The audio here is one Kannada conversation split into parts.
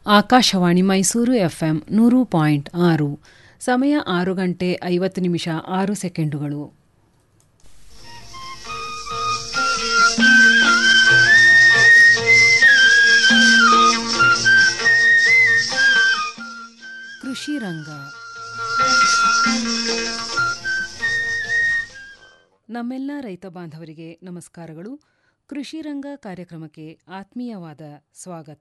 ಆಕಾಶವಾಣಿ ಮೈಸೂರು ಎಫ್ಎಂ ನೂರು ಪಾಯಿಂಟ್ ಆರು ಸಮಯ ಆರು ಗಂಟೆ ಐವತ್ತು ನಿಮಿಷ ಆರು ಸೆಕೆಂಡುಗಳು ಕೃಷಿ ರಂಗ ನಮ್ಮೆಲ್ಲ ರೈತ ಬಾಂಧವರಿಗೆ ನಮಸ್ಕಾರಗಳು ಕೃಷಿ ರಂಗ ಕಾರ್ಯಕ್ರಮಕ್ಕೆ ಆತ್ಮೀಯವಾದ ಸ್ವಾಗತ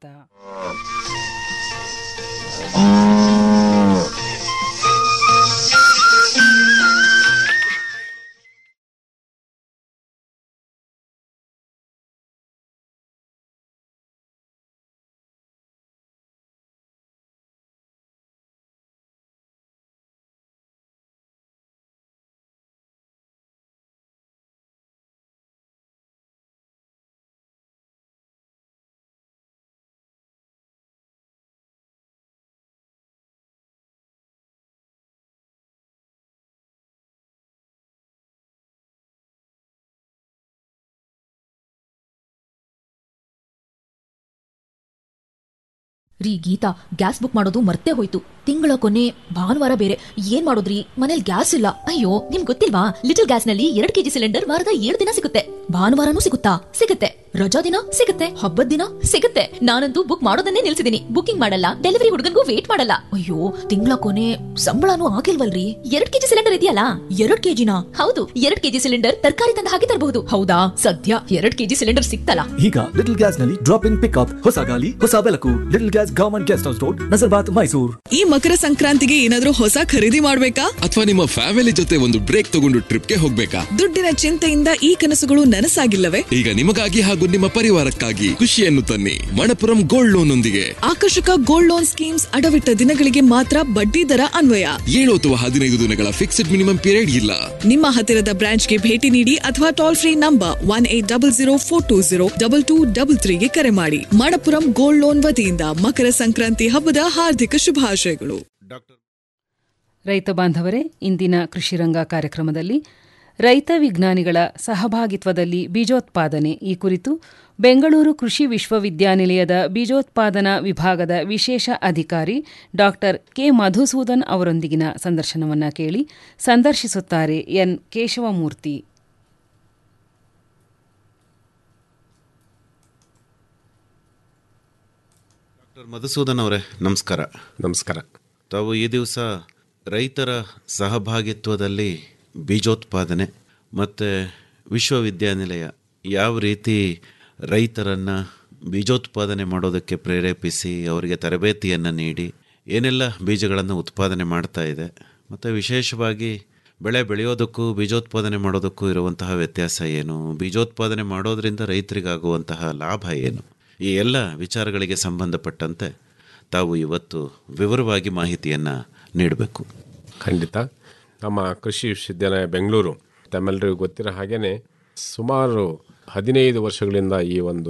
ರೀ ಗೀತಾ ಗ್ಯಾಸ್ ಬುಕ್ ಮಾಡೋದು ಮರ್ತೇ ಹೋಯ್ತು ತಿಂಗಳ ಕೊನೆ ಭಾನುವಾರ ಬೇರೆ ಏನ್ ಮಾಡೋದ್ರಿ ಮನೇಲಿ ಗ್ಯಾಸ್ ಇಲ್ಲ ಅಯ್ಯೋ ನಿಮ್ ಗೊತ್ತಿಲ್ವಾ ಲಿಟಲ್ ಗ್ಯಾಸ್ ನಲ್ಲಿ ಎರಡ್ ಕೆಜಿ ಸಿಲಿಂಡರ್ ವಾರದ ಏಳು ದಿನ ಸಿಗುತ್ತೆ ಭಾನುವಾರನೂ ಸಿಗುತ್ತಾ ಸಿಗುತ್ತೆ ರಜಾ ದಿನ ಸಿಗುತ್ತೆ ಹಬ್ಬದ ದಿನ ಸಿಗುತ್ತೆ ನಾನಂತೂ ಬುಕ್ ಮಾಡೋದನ್ನೇ ನಿಲ್ಸಿದೀನಿ ಬುಕಿಂಗ್ ಮಾಡಲ್ಲ ಡೆಲಿವರಿ ಹುಡುಗನ್ಗೂ ವೇಟ್ ಮಾಡಲ್ಲ ಅಯ್ಯೋ ತಿಂಗಳ ಕೊನೆ ಸಂಬಳನೂ ಆಗಿಲ್ವಲ್ರಿ ಎರಡ್ ಕೆಜಿ ಸಿಲಿಂಡರ್ ಇದೆಯಲ್ಲ ಎರಡ್ ಕೆಜಿನ ಹೌದು ಎರಡ್ ಕೆಜಿ ಸಿಲಿಂಡರ್ ತರಕಾರಿ ತಂದ ಹಾಗೆ ತರಬಹುದು ಹೌದಾ ಸದ್ಯ ಎರಡ್ ಕೆಜಿ ಸಿಲಿಂಡರ್ ಸಿಕ್ತಲ್ಲ ಈಗ ಲಿಟಲ್ ಗ್ಯಾಸ್ ನಲ್ಲಿ ಡ್ರಾಪ್ ಇನ್ ಪಿಕ್ಅಪ್ ಹೊಸ ಗಾಲಿ ಹೊಸ ಬೆಳಕು little gas government guest house road Nazarbad Mysuru ಈ ಮಕರ ಸಂಕ್ರಾಂತಿಗೆ ಏನಾದ್ರೂ ಹೊಸ ಖರೀದಿ ಮಾಡ್ಬೇಕಾ ಅಥವಾ ನಿಮ್ಮ ಫ್ಯಾಮಿಲಿ ಜೊತೆ ಒಂದು ಬ್ರೇಕ್ ತಗೊಂಡು ಟ್ರಿಪ್ಗೆ ಹೋಗ್ಬೇಕಾ ದುಡ್ಡಿನ ಚಿಂತೆಯಿಂದ ಈ ಕನಸುಗಳು ನನಸಾಗಿಲ್ಲವೇ ಈಗ ನಿಮಗಾಗಿ ಹಾಗೂ ನಿಮ್ಮ ಪರಿವಾರಕ್ಕಾಗಿ ಖುಷಿಯನ್ನು ತನ್ನಿ ಮಣಪುರಂ ಗೋಲ್ಡ್ ಲೋನ್ ಒಂದಿಗೆ ಆಕರ್ಷಕ ಗೋಲ್ಡ್ ಲೋನ್ ಸ್ಕೀಮ್ಸ್ ಅಡವಿಟ್ಟ ದಿನಗಳಿಗೆ ಮಾತ್ರ ಬಡ್ಡಿ ದರ ಅನ್ವಯ ಏಳು ಅಥವಾ ಹದಿನೈದು ದಿನಗಳ ಫಿಕ್ಸ್ಡ್ ಮಿನಿಮಮ್ ಪೀರಿಯಡ್ ಇಲ್ಲ ನಿಮ್ಮ ಹತ್ತಿರದ ಬ್ರಾಂಚ್ಗೆ ಭೇಟಿ ನೀಡಿ ಅಥವಾ toll free number one eight double zero four two zero double two double ತ್ರೀಗೆ ಕರೆ ಮಾಡಿ ಮಣಪುರಂ ಗೋಲ್ಡ್ ಲೋನ್ ವತಿಯಿಂದ ಮಕರ ಸಂಕ್ರಾಂತಿ ಹಬ್ಬದ ಹಾರ್ದಿಕ ಶುಭಾಶಯಗಳು ರೈತ ಬಾಂಧವರೇ ಇಂದಿನ ಕೃಷಿರಂಗ ಕಾರ್ಯಕ್ರಮದಲ್ಲಿ ರೈತ ವಿಜ್ಞಾನಿಗಳ ಸಹಭಾಗಿತ್ವದಲ್ಲಿ ಬೀಜೋತ್ಪಾದನೆ ಈ ಕುರಿತು ಬೆಂಗಳೂರು ಕೃಷಿ ವಿಶ್ವವಿದ್ಯಾನಿಲಯದ ಬೀಜೋತ್ಪಾದನಾ ವಿಭಾಗದ ವಿಶೇಷ ಅಧಿಕಾರಿ ಡಾಕ್ಟರ್ ಕೆ ಮಧುಸೂದನ್ ಅವರೊಂದಿಗಿನ ಸಂದರ್ಶನವನ್ನ ಕೇಳಿ ಸಂದರ್ಶಿಸುತ್ತಾರೆ ಎನ್ ಕೇಶವಮೂರ್ತಿ ಡಾಕ್ಟರ್ ಮಧುಸೂದನ್ ಅವರೇ ನಮಸ್ಕಾರ ನಮಸ್ಕಾರ ತಾವು ಈ ದಿವಸ ರೈತರ ಸಹಭಾಗಿತ್ವದಲ್ಲಿ ಬೀಜೋತ್ಪಾದನೆ ಮತ್ತು ವಿಶ್ವವಿದ್ಯಾನಿಲಯ ಯಾವ ರೀತಿ ರೈತರನ್ನು ಬೀಜೋತ್ಪಾದನೆ ಮಾಡೋದಕ್ಕೆ ಪ್ರೇರೇಪಿಸಿ ಅವರಿಗೆ ತರಬೇತಿಯನ್ನು ನೀಡಿ ಏನೆಲ್ಲ ಬೀಜಗಳನ್ನು ಉತ್ಪಾದನೆ ಮಾಡ್ತಾ ಇದೆ ಮತ್ತು ವಿಶೇಷವಾಗಿ ಬೆಳೆ ಬೆಳೆಯೋದಕ್ಕೂ ಬೀಜೋತ್ಪಾದನೆ ಮಾಡೋದಕ್ಕೂ ಇರುವಂತಹ ವ್ಯತ್ಯಾಸ ಏನು ಬೀಜೋತ್ಪಾದನೆ ಮಾಡೋದರಿಂದ ರೈತರಿಗಾಗುವಂತಹ ಲಾಭ ಏನು ಈ ಎಲ್ಲ ವಿಚಾರಗಳಿಗೆ ಸಂಬಂಧಪಟ್ಟಂತೆ ತಾವು ಇವತ್ತು ವಿವರವಾಗಿ ಮಾಹಿತಿಯನ್ನು ನೀಡಬೇಕು ಖಂಡಿತ ನಮ್ಮ ಕೃಷಿ ವಿಶ್ವವಿದ್ಯಾಲಯ ಬೆಂಗಳೂರು ತಮ್ಮೆಲ್ಲರಿಗೂ ಗೊತ್ತಿರೋ ಹಾಗೇನೆ ಸುಮಾರು ಹದಿನೈದು ವರ್ಷಗಳಿಂದ ಈ ಒಂದು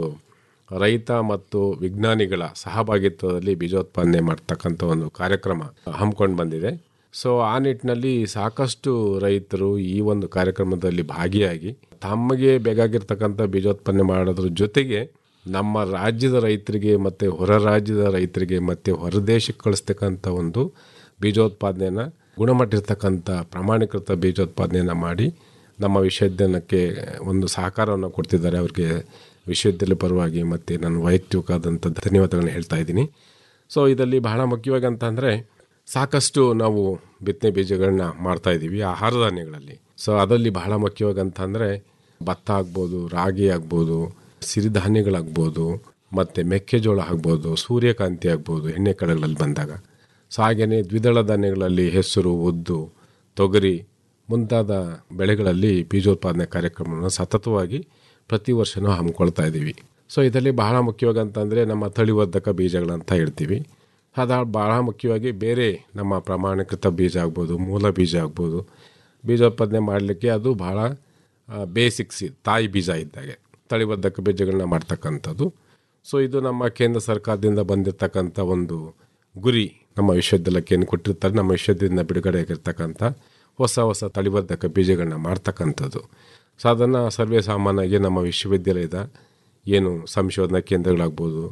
ರೈತ ಮತ್ತು ವಿಜ್ಞಾನಿಗಳ ಸಹಭಾಗಿತ್ವದಲ್ಲಿ ಬೀಜೋತ್ಪಾದನೆ ಮಾಡ್ತಕ್ಕಂಥ ಒಂದು ಕಾರ್ಯಕ್ರಮ ಹಮ್ಮಿಕೊಂಡು ಬಂದಿದೆ ಸೊ ಆ ನಿಟ್ಟಿನಲ್ಲಿ ಸಾಕಷ್ಟು ರೈತರು ಈ ಒಂದು ಕಾರ್ಯಕ್ರಮದಲ್ಲಿ ಭಾಗಿಯಾಗಿ ತಮಗೆ ಬೇಕಾಗಿರ್ತಕ್ಕಂಥ ಬೀಜೋತ್ಪಾದನೆ ಮಾಡೋದ್ರ ಜೊತೆಗೆ ನಮ್ಮ ರಾಜ್ಯದ ರೈತರಿಗೆ ಮತ್ತು ಹೊರ ರಾಜ್ಯದ ರೈತರಿಗೆ ಮತ್ತು ಹೊರದೇಶಕ್ಕೆ ಕಳಿಸ್ತಕ್ಕಂಥ ಒಂದು ಬೀಜೋತ್ಪಾದನೆಯನ್ನು ಗುಣಮಟ್ಟ ಇರ್ತಕ್ಕಂಥ ಪ್ರಮಾಣೀಕೃತ ಬೀಜೋತ್ಪಾದನೆಯನ್ನು ಮಾಡಿ ನಮ್ಮ ವಿಶ್ವವಿದ್ಯಾಲಯಕ್ಕೆ ಒಂದು ಸಹಕಾರವನ್ನು ಕೊಡ್ತಿದ್ದಾರೆ ಅವರಿಗೆ ವಿಶ್ವವಿದ್ಯಾಲಯ ಪರವಾಗಿ ಮತ್ತು ನನ್ನ ವೈಯಕ್ತಿಕವಾದಂಥ ಧನ್ಯವಾದಗಳನ್ನ ಹೇಳ್ತಾ ಇದ್ದೀನಿ ಸೊ ಇದರಲ್ಲಿ ಬಹಳ ಮುಖ್ಯವಾಗಿ ಅಂತಂದರೆ ಸಾಕಷ್ಟು ನಾವು ಬಿತ್ತನೆ ಬೀಜಗಳನ್ನ ಮಾಡ್ತಾ ಇದ್ದೀವಿ ಆಹಾರ ಧಾನ್ಯಗಳಲ್ಲಿ ಸೊ ಅದರಲ್ಲಿ ಬಹಳ ಮುಖ್ಯವಾಗಿ ಅಂತಂದರೆ ಭತ್ತ ಆಗ್ಬೋದು ರಾಗಿ ಆಗ್ಬೋದು ಸಿರಿಧಾನ್ಯಗಳಾಗ್ಬೋದು ಮತ್ತು ಮೆಕ್ಕೆಜೋಳ ಆಗ್ಬೋದು ಸೂರ್ಯಕಾಂತಿ ಆಗ್ಬೋದು ಎಣ್ಣೆ ಕಳೆಗಳಲ್ಲಿ ಬಂದಾಗ ಸೊ ಹಾಗೆಯೇ ದ್ವಿದಳ ಧಾನ್ಯಗಳಲ್ಲಿ ಹೆಸರು ಉದ್ದು ತೊಗರಿ ಮುಂತಾದ ಬೆಳೆಗಳಲ್ಲಿ ಬೀಜೋತ್ಪಾದನೆ ಕಾರ್ಯಕ್ರಮವನ್ನು ಸತತವಾಗಿ ಪ್ರತಿ ವರ್ಷವೂ ಹಮ್ಮಿಕೊಳ್ತಾ ಇದ್ದೀವಿ ಸೊ ಇದರಲ್ಲಿ ಬಹಳ ಮುಖ್ಯವಾಗಿ ಅಂತಂದರೆ ನಮ್ಮ ತಳಿವರ್ಧಕ ಬೀಜಗಳಂತ ಹೇಳ್ತೀವಿ ಅದು ಬಹಳ ಮುಖ್ಯವಾಗಿ ಬೇರೆ ನಮ್ಮ ಪ್ರಮಾಣೀಕೃತ ಬೀಜ ಆಗ್ಬೋದು ಮೂಲ ಬೀಜ ಆಗ್ಬೋದು ಬೀಜೋತ್ಪಾದನೆ ಮಾಡಲಿಕ್ಕೆ ಅದು ಬಹಳ ಬೇಸಿಕ್ಸ್ ತಾಯಿ ಬೀಜ ಇದ್ದಾಗೆ ತಳಿಬದ್ಧಕ ಬೀಜಗಳನ್ನ ಮಾಡ್ತಕ್ಕಂಥದ್ದು ಸೊ ಇದು ನಮ್ಮ ಕೇಂದ್ರ ಸರ್ಕಾರದಿಂದ ಬಂದಿರತಕ್ಕಂಥ ಒಂದು ಗುರಿ ನಮ್ಮ ವಿಶ್ವವಿದ್ಯಾಲಯಕ್ಕೆ ಏನು ಕೊಟ್ಟಿರ್ತಾರೆ ನಮ್ಮ ವಿಶ್ವವಿದ್ಯಾಲಯದಿಂದ ಬಿಡುಗಡೆ ಆಗಿರ್ತಕ್ಕಂಥ ಹೊಸ ಹೊಸ ತಳಿಬದ್ಧಕ ಬೀಜಗಳನ್ನ ಮಾಡ್ತಕ್ಕಂಥದ್ದು ಸೊ ಅದನ್ನು ಸರ್ವೇ ಸಾಮಾನ್ಯವಾಗಿ ನಮ್ಮ ವಿಶ್ವವಿದ್ಯಾಲಯದ ಏನು ಸಂಶೋಧನಾ ಕೇಂದ್ರಗಳಾಗ್ಬೋದು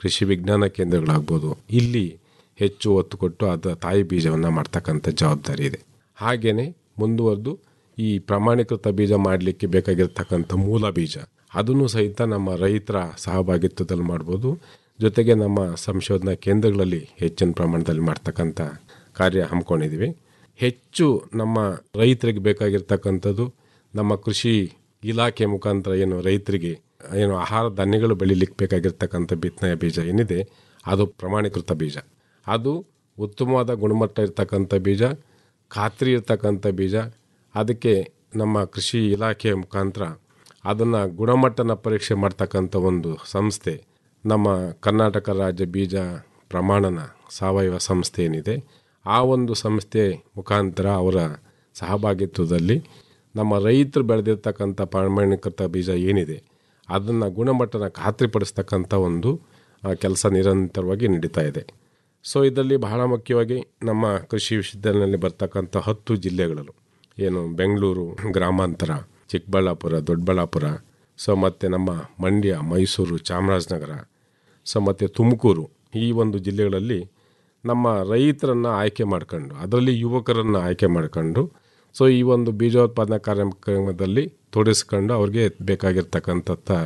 ಕೃಷಿ ವಿಜ್ಞಾನ ಕೇಂದ್ರಗಳಾಗ್ಬೋದು ಇಲ್ಲಿ ಹೆಚ್ಚು ಒತ್ತು ಕೊಟ್ಟು ಅದರ ತಾಯಿ ಬೀಜವನ್ನು ಮಾಡ್ತಕ್ಕಂಥ ಜವಾಬ್ದಾರಿ ಇದೆ ಹಾಗೆಯೇ ಮುಂದುವರೆದು ಈ ಪ್ರಮಾಣೀಕೃತ ಬೀಜ ಮಾಡಲಿಕ್ಕೆ ಬೇಕಾಗಿರ್ತಕ್ಕಂಥ ಮೂಲ ಬೀಜ ಅದನ್ನು ಸಹಿತ ನಮ್ಮ ರೈತರ ಸಹಭಾಗಿತ್ವದಲ್ಲಿ ಮಾಡ್ಬೋದು ಜೊತೆಗೆ ನಮ್ಮ ಸಂಶೋಧನಾ ಕೇಂದ್ರಗಳಲ್ಲಿ ಹೆಚ್ಚಿನ ಪ್ರಮಾಣದಲ್ಲಿ ಮಾಡ್ತಕ್ಕಂಥ ಕಾರ್ಯ ಹಮ್ಮಿಕೊಂಡಿದ್ದೀವಿ ಹೆಚ್ಚು ನಮ್ಮ ರೈತರಿಗೆ ಬೇಕಾಗಿರ್ತಕ್ಕಂಥದ್ದು ನಮ್ಮ ಕೃಷಿ ಇಲಾಖೆ ಮುಖಾಂತರ ಏನು ರೈತರಿಗೆ ಏನು ಆಹಾರ ಧಾನ್ಯಗಳು ಬೆಳಿಲಿಕ್ಕೆ ಬೇಕಾಗಿರ್ತಕ್ಕಂಥ ಬಿತ್ತನೆಯ ಬೀಜ ಏನಿದೆ ಅದು ಪ್ರಮಾಣೀಕೃತ ಬೀಜ ಅದು ಉತ್ತಮವಾದ ಗುಣಮಟ್ಟ ಇರ್ತಕ್ಕಂಥ ಬೀಜ ಖಾತ್ರಿ ಇರ್ತಕ್ಕಂಥ ಬೀಜ ಅದಕ್ಕೆ ನಮ್ಮ ಕೃಷಿ ಇಲಾಖೆಯ ಮುಖಾಂತರ ಅದನ್ನು ಗುಣಮಟ್ಟನ ಪರೀಕ್ಷೆ ಮಾಡ್ತಕ್ಕಂಥ ಒಂದು ಸಂಸ್ಥೆ ನಮ್ಮ ಕರ್ನಾಟಕ ರಾಜ್ಯ ಬೀಜ ಪ್ರಮಾಣನ ಸಾವಯವ ಸಂಸ್ಥೆ ಏನಿದೆ ಆ ಒಂದು ಸಂಸ್ಥೆ ಮುಖಾಂತರ ಅವರ ಸಹಭಾಗಿತ್ವದಲ್ಲಿ ನಮ್ಮ ರೈತರು ಬೆಳೆದಿರ್ತಕ್ಕಂಥ ಪ್ರಮಾಣೀಕೃತ ಬೀಜ ಏನಿದೆ ಅದನ್ನು ಗುಣಮಟ್ಟನ ಖಾತ್ರಿಪಡಿಸ್ತಕ್ಕಂಥ ಒಂದು ಕೆಲಸ ನಿರಂತರವಾಗಿ ನಡೀತಾ ಇದೆ ಸೊ ಇದರಲ್ಲಿ ಬಹಳ ಮುಖ್ಯವಾಗಿ ನಮ್ಮ ಕೃಷಿ ವಿಶ್ವವಿದ್ಯಾಲಯದಲ್ಲಿ ಬರ್ತಕ್ಕಂಥ ಹತ್ತು ಜಿಲ್ಲೆಗಳಲ್ಲೂ ಏನು ಬೆಂಗಳೂರು ಗ್ರಾಮಾಂತರ ಚಿಕ್ಕಬಳ್ಳಾಪುರ ದೊಡ್ಡಬಳ್ಳಾಪುರ ಸೊ ಮತ್ತು ನಮ್ಮ ಮಂಡ್ಯ ಮೈಸೂರು ಚಾಮರಾಜನಗರ ಸೊ ಮತ್ತು ತುಮಕೂರು ಈ ಒಂದು ಜಿಲ್ಲೆಗಳಲ್ಲಿ ನಮ್ಮ ರೈತರನ್ನು ಆಯ್ಕೆ ಮಾಡ್ಕೊಂಡು ಅದರಲ್ಲಿ ಯುವಕರನ್ನು ಆಯ್ಕೆ ಮಾಡ್ಕೊಂಡು ಸೊ ಈ ಒಂದು ಬೀಜೋತ್ಪಾದನಾ ಕಾರ್ಯಕ್ರಮದಲ್ಲಿ ತೊಡಗಿಸ್ಕೊಂಡು ಅವ್ರಿಗೆ ಬೇಕಾಗಿರ್ತಕ್ಕಂಥ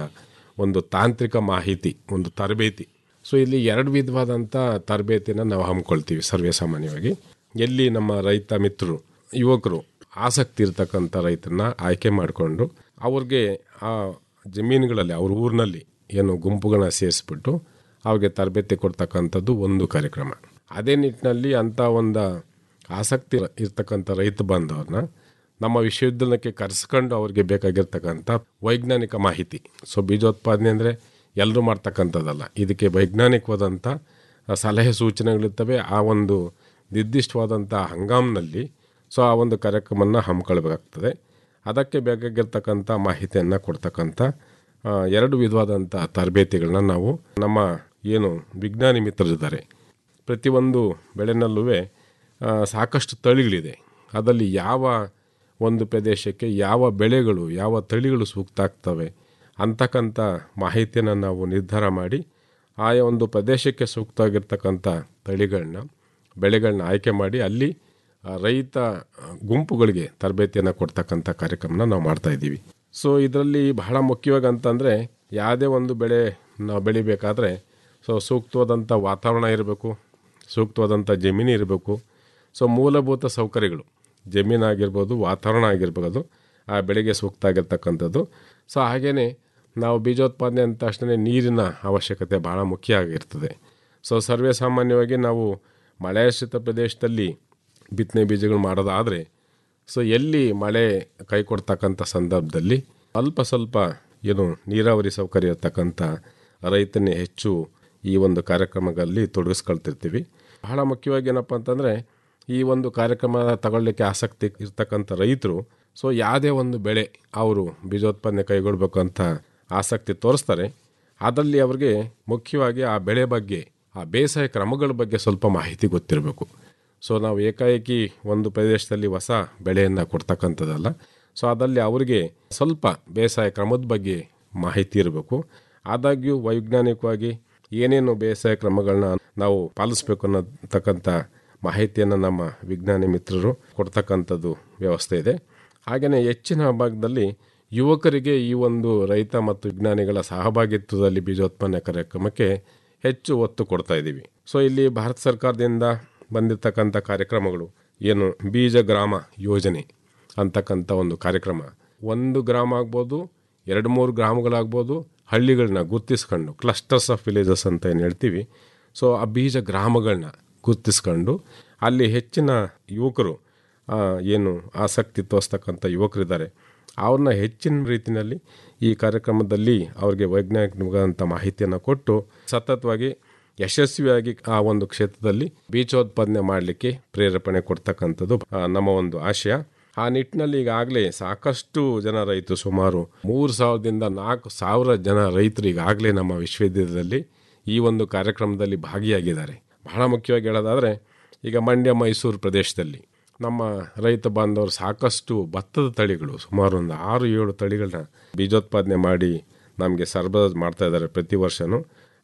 ಒಂದು ತಾಂತ್ರಿಕ ಮಾಹಿತಿ ಒಂದು ತರಬೇತಿ ಸೊ ಇಲ್ಲಿ ಎರಡು ವಿಧವಾದಂಥ ತರಬೇತಿನ ನಾವು ಹಮ್ಮಿಕೊಳ್ತೀವಿ ಸರ್ವೇ ಸಾಮಾನ್ಯವಾಗಿ ಎಲ್ಲಿ ನಮ್ಮ ರೈತ ಮಿತ್ರರು ಯುವಕರು ಆಸಕ್ತಿ ಇರ್ತಕ್ಕಂಥ ರೈತರನ್ನ ಆಯ್ಕೆ ಮಾಡಿಕೊಂಡು ಅವ್ರಿಗೆ ಆ ಜಮೀನುಗಳಲ್ಲಿ ಅವ್ರ ಊರಿನಲ್ಲಿ ಏನು ಗುಂಪುಗಳನ್ನ ಸೇರಿಸ್ಬಿಟ್ಟು ಅವ್ರಿಗೆ ತರಬೇತಿ ಕೊಡ್ತಕ್ಕಂಥದ್ದು ಒಂದು ಕಾರ್ಯಕ್ರಮ ಅದೇ ನಿಟ್ಟಿನಲ್ಲಿ ಅಂಥ ಒಂದು ಆಸಕ್ತಿ ಇರ್ತಕ್ಕಂಥ ರೈತ ಬಾಂಧವ್ರನ್ನ ನಮ್ಮ ವಿಶ್ವವಿದ್ಯಾಲಯಕ್ಕೆ ಕರೆಸ್ಕೊಂಡು ಅವ್ರಿಗೆ ಬೇಕಾಗಿರ್ತಕ್ಕಂಥ ವೈಜ್ಞಾನಿಕ ಮಾಹಿತಿ ಸೊ ಬೀಜೋತ್ಪಾದನೆ ಅಂದರೆ ಎಲ್ಲರೂ ಮಾಡ್ತಕ್ಕಂಥದ್ದಲ್ಲ ಇದಕ್ಕೆ ವೈಜ್ಞಾನಿಕವಾದಂಥ ಸಲಹೆ ಸೂಚನೆಗಳಿರ್ತವೆ ಆ ಒಂದು ನಿರ್ದಿಷ್ಟವಾದಂಥ ಹಂಗಾಮಿನಲ್ಲಿ ಸೊ ಆ ಒಂದು ಕಾರ್ಯಕ್ರಮನ ಹಮ್ಮಿಕೊಳ್ಬೇಕಾಗ್ತದೆ ಅದಕ್ಕೆ ಬೇಕಾಗಿರ್ತಕ್ಕಂಥ ಮಾಹಿತಿಯನ್ನು ಕೊಡ್ತಕ್ಕಂಥ ಆ, ಎರಡು ವಿಧವಾದಂಥ ತರಬೇತಿಗಳನ್ನ ನಾವು ನಮ್ಮ ಏನು ವಿಜ್ಞಾನಿ ಮಿತ್ರರಿದ್ದಾರೆ ಪ್ರತಿಯೊಂದು ಬೆಳೆನಲ್ಲೂ ಆ, ಸಾಕಷ್ಟು ತಳಿಗಳಿದೆ ಅದರಲ್ಲಿ ಯಾವ ಒಂದು ಪ್ರದೇಶಕ್ಕೆ ಯಾವ ಬೆಳೆಗಳು ಯಾವ ತಳಿಗಳು ಸೂಕ್ತ ಆಗ್ತವೆ ಅಂತಕ್ಕಂಥ ಮಾಹಿತಿಯನ್ನು ನಾವು ನಿರ್ಧಾರ ಮಾಡಿ ಆಯಾ ಒಂದು ಪ್ರದೇಶಕ್ಕೆ ಸೂಕ್ತವಾಗಿರ್ತಕ್ಕಂಥ ತಳಿಗಳನ್ನ ಬೆಳೆಗಳನ್ನ ಆಯ್ಕೆ ಮಾಡಿ ಅಲ್ಲಿ ಆ, ರೈತ ಆ, ಗುಂಪುಗಳಿಗೆ ತರಬೇತಿಯನ್ನು ಕೊಡ್ತಕ್ಕಂಥ ಕಾರ್ಯಕ್ರಮನ ನಾವು ಮಾಡ್ತಾ ಇದ್ದೀವಿ ಸೊ ಇದರಲ್ಲಿ ಬಹಳ ಮುಖ್ಯವಾಗಿ ಅಂತಂದರೆ ಯಾವುದೇ ಒಂದು ಬೆಳೆ ನಾವು ಬೆಳಿಬೇಕಾದ್ರೆ ಸೊ ಸೂಕ್ತವಾದಂಥ ವಾತಾವರಣ ಇರಬೇಕು ಸೂಕ್ತವಾದಂಥ ಜಮೀನು ಇರಬೇಕು ಸೊ ಮೂಲಭೂತ ಸೌಕರ್ಯಗಳು ಜಮೀನಾಗಿರ್ಬೋದು ವಾತಾವರಣ ಆಗಿರ್ಬೋದು ಆ ಬೆಳೆಗೆ ಸೂಕ್ತ ಆಗಿರ್ತಕ್ಕಂಥದ್ದು ಸೊ ಹಾಗೆಯೇ ನಾವು ಬೀಜೋತ್ಪಾದನೆ ಅಂದ ತಕ್ಷಣ ನೀರಿನ ಅವಶ್ಯಕತೆ ಭಾಳ ಮುಖ್ಯ ಆಗಿರ್ತದೆ ಸೊ ಸರ್ವೇ ಸಾಮಾನ್ಯವಾಗಿ ನಾವು ಮಳೆಯಾಶ್ರಿತ ಪ್ರದೇಶದಲ್ಲಿ ಬಿತ್ತನೆ ಬೀಜಗಳು ಮಾಡೋದಾದರೆ ಸೊ ಎಲ್ಲಿ ಮಳೆ ಕೈ ಕೊಡ್ತಕ್ಕಂಥ ಸಂದರ್ಭದಲ್ಲಿ ಅಲ್ಪ ಸ್ವಲ್ಪ ಏನು ನೀರಾವರಿ ಸೌಕರ್ಯ ಇರ್ತಕ್ಕಂಥ ರೈತನೇ ಹೆಚ್ಚು ಈ ಒಂದು ಕಾರ್ಯಕ್ರಮಗಳಲ್ಲಿ ತೊಡಗಿಸ್ಕೊಳ್ತಿರ್ತೀವಿ ಬಹಳ ಮುಖ್ಯವಾಗಿ ಏನಪ್ಪ ಅಂತಂದರೆ ಈ ಒಂದು ಕಾರ್ಯಕ್ರಮ ತಗೊಳ್ಳಿಕ್ಕೆ ಆಸಕ್ತಿ ಇರ್ತಕ್ಕಂಥ ರೈತರು ಸೊ ಯಾವುದೇ ಒಂದು ಬೆಳೆ ಅವರು ಬೀಜೋತ್ಪಾದನೆ ಕೈಗೊಳ್ಬೇಕು ಅಂತ ಆಸಕ್ತಿ ತೋರಿಸ್ತಾರೆ ಅದರಲ್ಲಿ ಅವ್ರಿಗೆ ಮುಖ್ಯವಾಗಿ ಆ ಬೆಳೆ ಬಗ್ಗೆ ಆ ಬೇಸಾಯ ಕ್ರಮಗಳ ಬಗ್ಗೆ ಸ್ವಲ್ಪ ಮಾಹಿತಿ ಗೊತ್ತಿರಬೇಕು ಸೊ ನಾವು ಏಕಾಏಕಿ ಒಂದು ಪ್ರದೇಶದಲ್ಲಿ ಹೊಸ ಬೆಳೆಯನ್ನು ಕೊಡ್ತಕ್ಕಂಥದ್ದಲ್ಲ ಸೊ ಅದರಲ್ಲಿ ಅವರಿಗೆ ಸ್ವಲ್ಪ ಬೇಸಾಯ ಕ್ರಮದ ಬಗ್ಗೆ ಮಾಹಿತಿ ಇರಬೇಕು ಆದಾಗ್ಯೂ ವೈಜ್ಞಾನಿಕವಾಗಿ ಏನೇನು ಬೇಸಾಯ ಕ್ರಮಗಳನ್ನ ನಾವು ಪಾಲಿಸ್ಬೇಕು ಅನ್ನತಕ್ಕಂಥ ಮಾಹಿತಿಯನ್ನು ನಮ್ಮ ವಿಜ್ಞಾನಿ ಮಿತ್ರರು ಕೊಡ್ತಕ್ಕಂಥದ್ದು ವ್ಯವಸ್ಥೆ ಇದೆ ಹಾಗೆಯೇ ಹೆಚ್ಚಿನ ಭಾಗದಲ್ಲಿ ಯುವಕರಿಗೆ ಈ ಒಂದು ರೈತ ಮತ್ತು ವಿಜ್ಞಾನಿಗಳ ಸಹಭಾಗಿತ್ವದಲ್ಲಿ ಬೀಜೋತ್ಪನ್ನ ಕಾರ್ಯಕ್ರಮಕ್ಕೆ ಹೆಚ್ಚು ಒತ್ತು ಕೊಡ್ತಾ ಇದ್ದೀವಿ ಸೊ ಇಲ್ಲಿ ಭಾರತ ಸರ್ಕಾರದಿಂದ ಬಂದಿರತಕ್ಕಂಥ ಕಾರ್ಯಕ್ರಮಗಳು ಏನು ಬೀಜ ಗ್ರಾಮ ಯೋಜನೆ ಅಂತಕ್ಕಂಥ ಒಂದು ಕಾರ್ಯಕ್ರಮ ಒಂದು ಗ್ರಾಮ ಆಗ್ಬೋದು ಎರಡು ಮೂರು ಗ್ರಾಮಗಳಾಗ್ಬೋದು ಹಳ್ಳಿಗಳನ್ನ ಗುರ್ತಿಸ್ಕೊಂಡು ಕ್ಲಸ್ಟರ್ಸ್ ಆಫ್ ವಿಲೇಜಸ್ ಅಂತ ಏನು ಹೇಳ್ತೀವಿ ಸೊ ಆ ಬೀಜ ಗ್ರಾಮಗಳನ್ನ ಗುರ್ತಿಸ್ಕೊಂಡು ಅಲ್ಲಿ ಹೆಚ್ಚಿನ ಯುವಕರು ಆ, ಏನು ಆಸಕ್ತಿ ತೋರಿಸ್ತಕ್ಕಂಥ ಯುವಕರಿದ್ದಾರೆ ಅವ್ರನ್ನ ಹೆಚ್ಚಿನ ರೀತಿಯಲ್ಲಿ ಈ ಕಾರ್ಯಕ್ರಮದಲ್ಲಿ ಅವ್ರಿಗೆ ವೈಜ್ಞಾನಿಕವಾದಂಥ ಮಾಹಿತಿಯನ್ನು ಕೊಟ್ಟು ಸತತವಾಗಿ ಯಶಸ್ವಿಯಾಗಿ ಆ ಒಂದು ಕ್ಷೇತ್ರದಲ್ಲಿ ಬೀಜೋತ್ಪಾದನೆ ಮಾಡಲಿಕ್ಕೆ ಪ್ರೇರೇಪಣೆ ಕೊಡ್ತಕ್ಕಂಥದ್ದು ಆ, ನಮ್ಮ ಒಂದು ಆಶಯ ಆ ನಿಟ್ಟಿನಲ್ಲಿ ಈಗಾಗಲೇ ಸಾಕಷ್ಟು ಜನ ರೈತರು ಸುಮಾರು ಮೂರು ಸಾವಿರದಿಂದ ನಾಲ್ಕು ಸಾವಿರ ಜನ ರೈತರು ಈಗಾಗಲೇ ನಮ್ಮ ವಿಶ್ವವಿದ್ಯಾಲಯದಲ್ಲಿ ಈ ಒಂದು ಕಾರ್ಯಕ್ರಮದಲ್ಲಿ ಭಾಗಿಯಾಗಿದ್ದಾರೆ ಬಹಳ ಮುಖ್ಯವಾಗಿ ಹೇಳೋದಾದರೆ ಈಗ ಮಂಡ್ಯ ಮೈಸೂರು ಪ್ರದೇಶದಲ್ಲಿ ನಮ್ಮ ರೈತ ಬಾಂಧವರು ಸಾಕಷ್ಟು ಭತ್ತದ ತಳಿಗಳು ಸುಮಾರು ಒಂದು ಆರು ಏಳು ತಳಿಗಳನ್ನ ಬೀಜೋತ್ಪಾದನೆ ಮಾಡಿ ನಮಗೆ ಸರಬರಾಜು ಮಾಡ್ತಾ ಇದ್ದಾರೆ ಪ್ರತಿ ವರ್ಷವೂ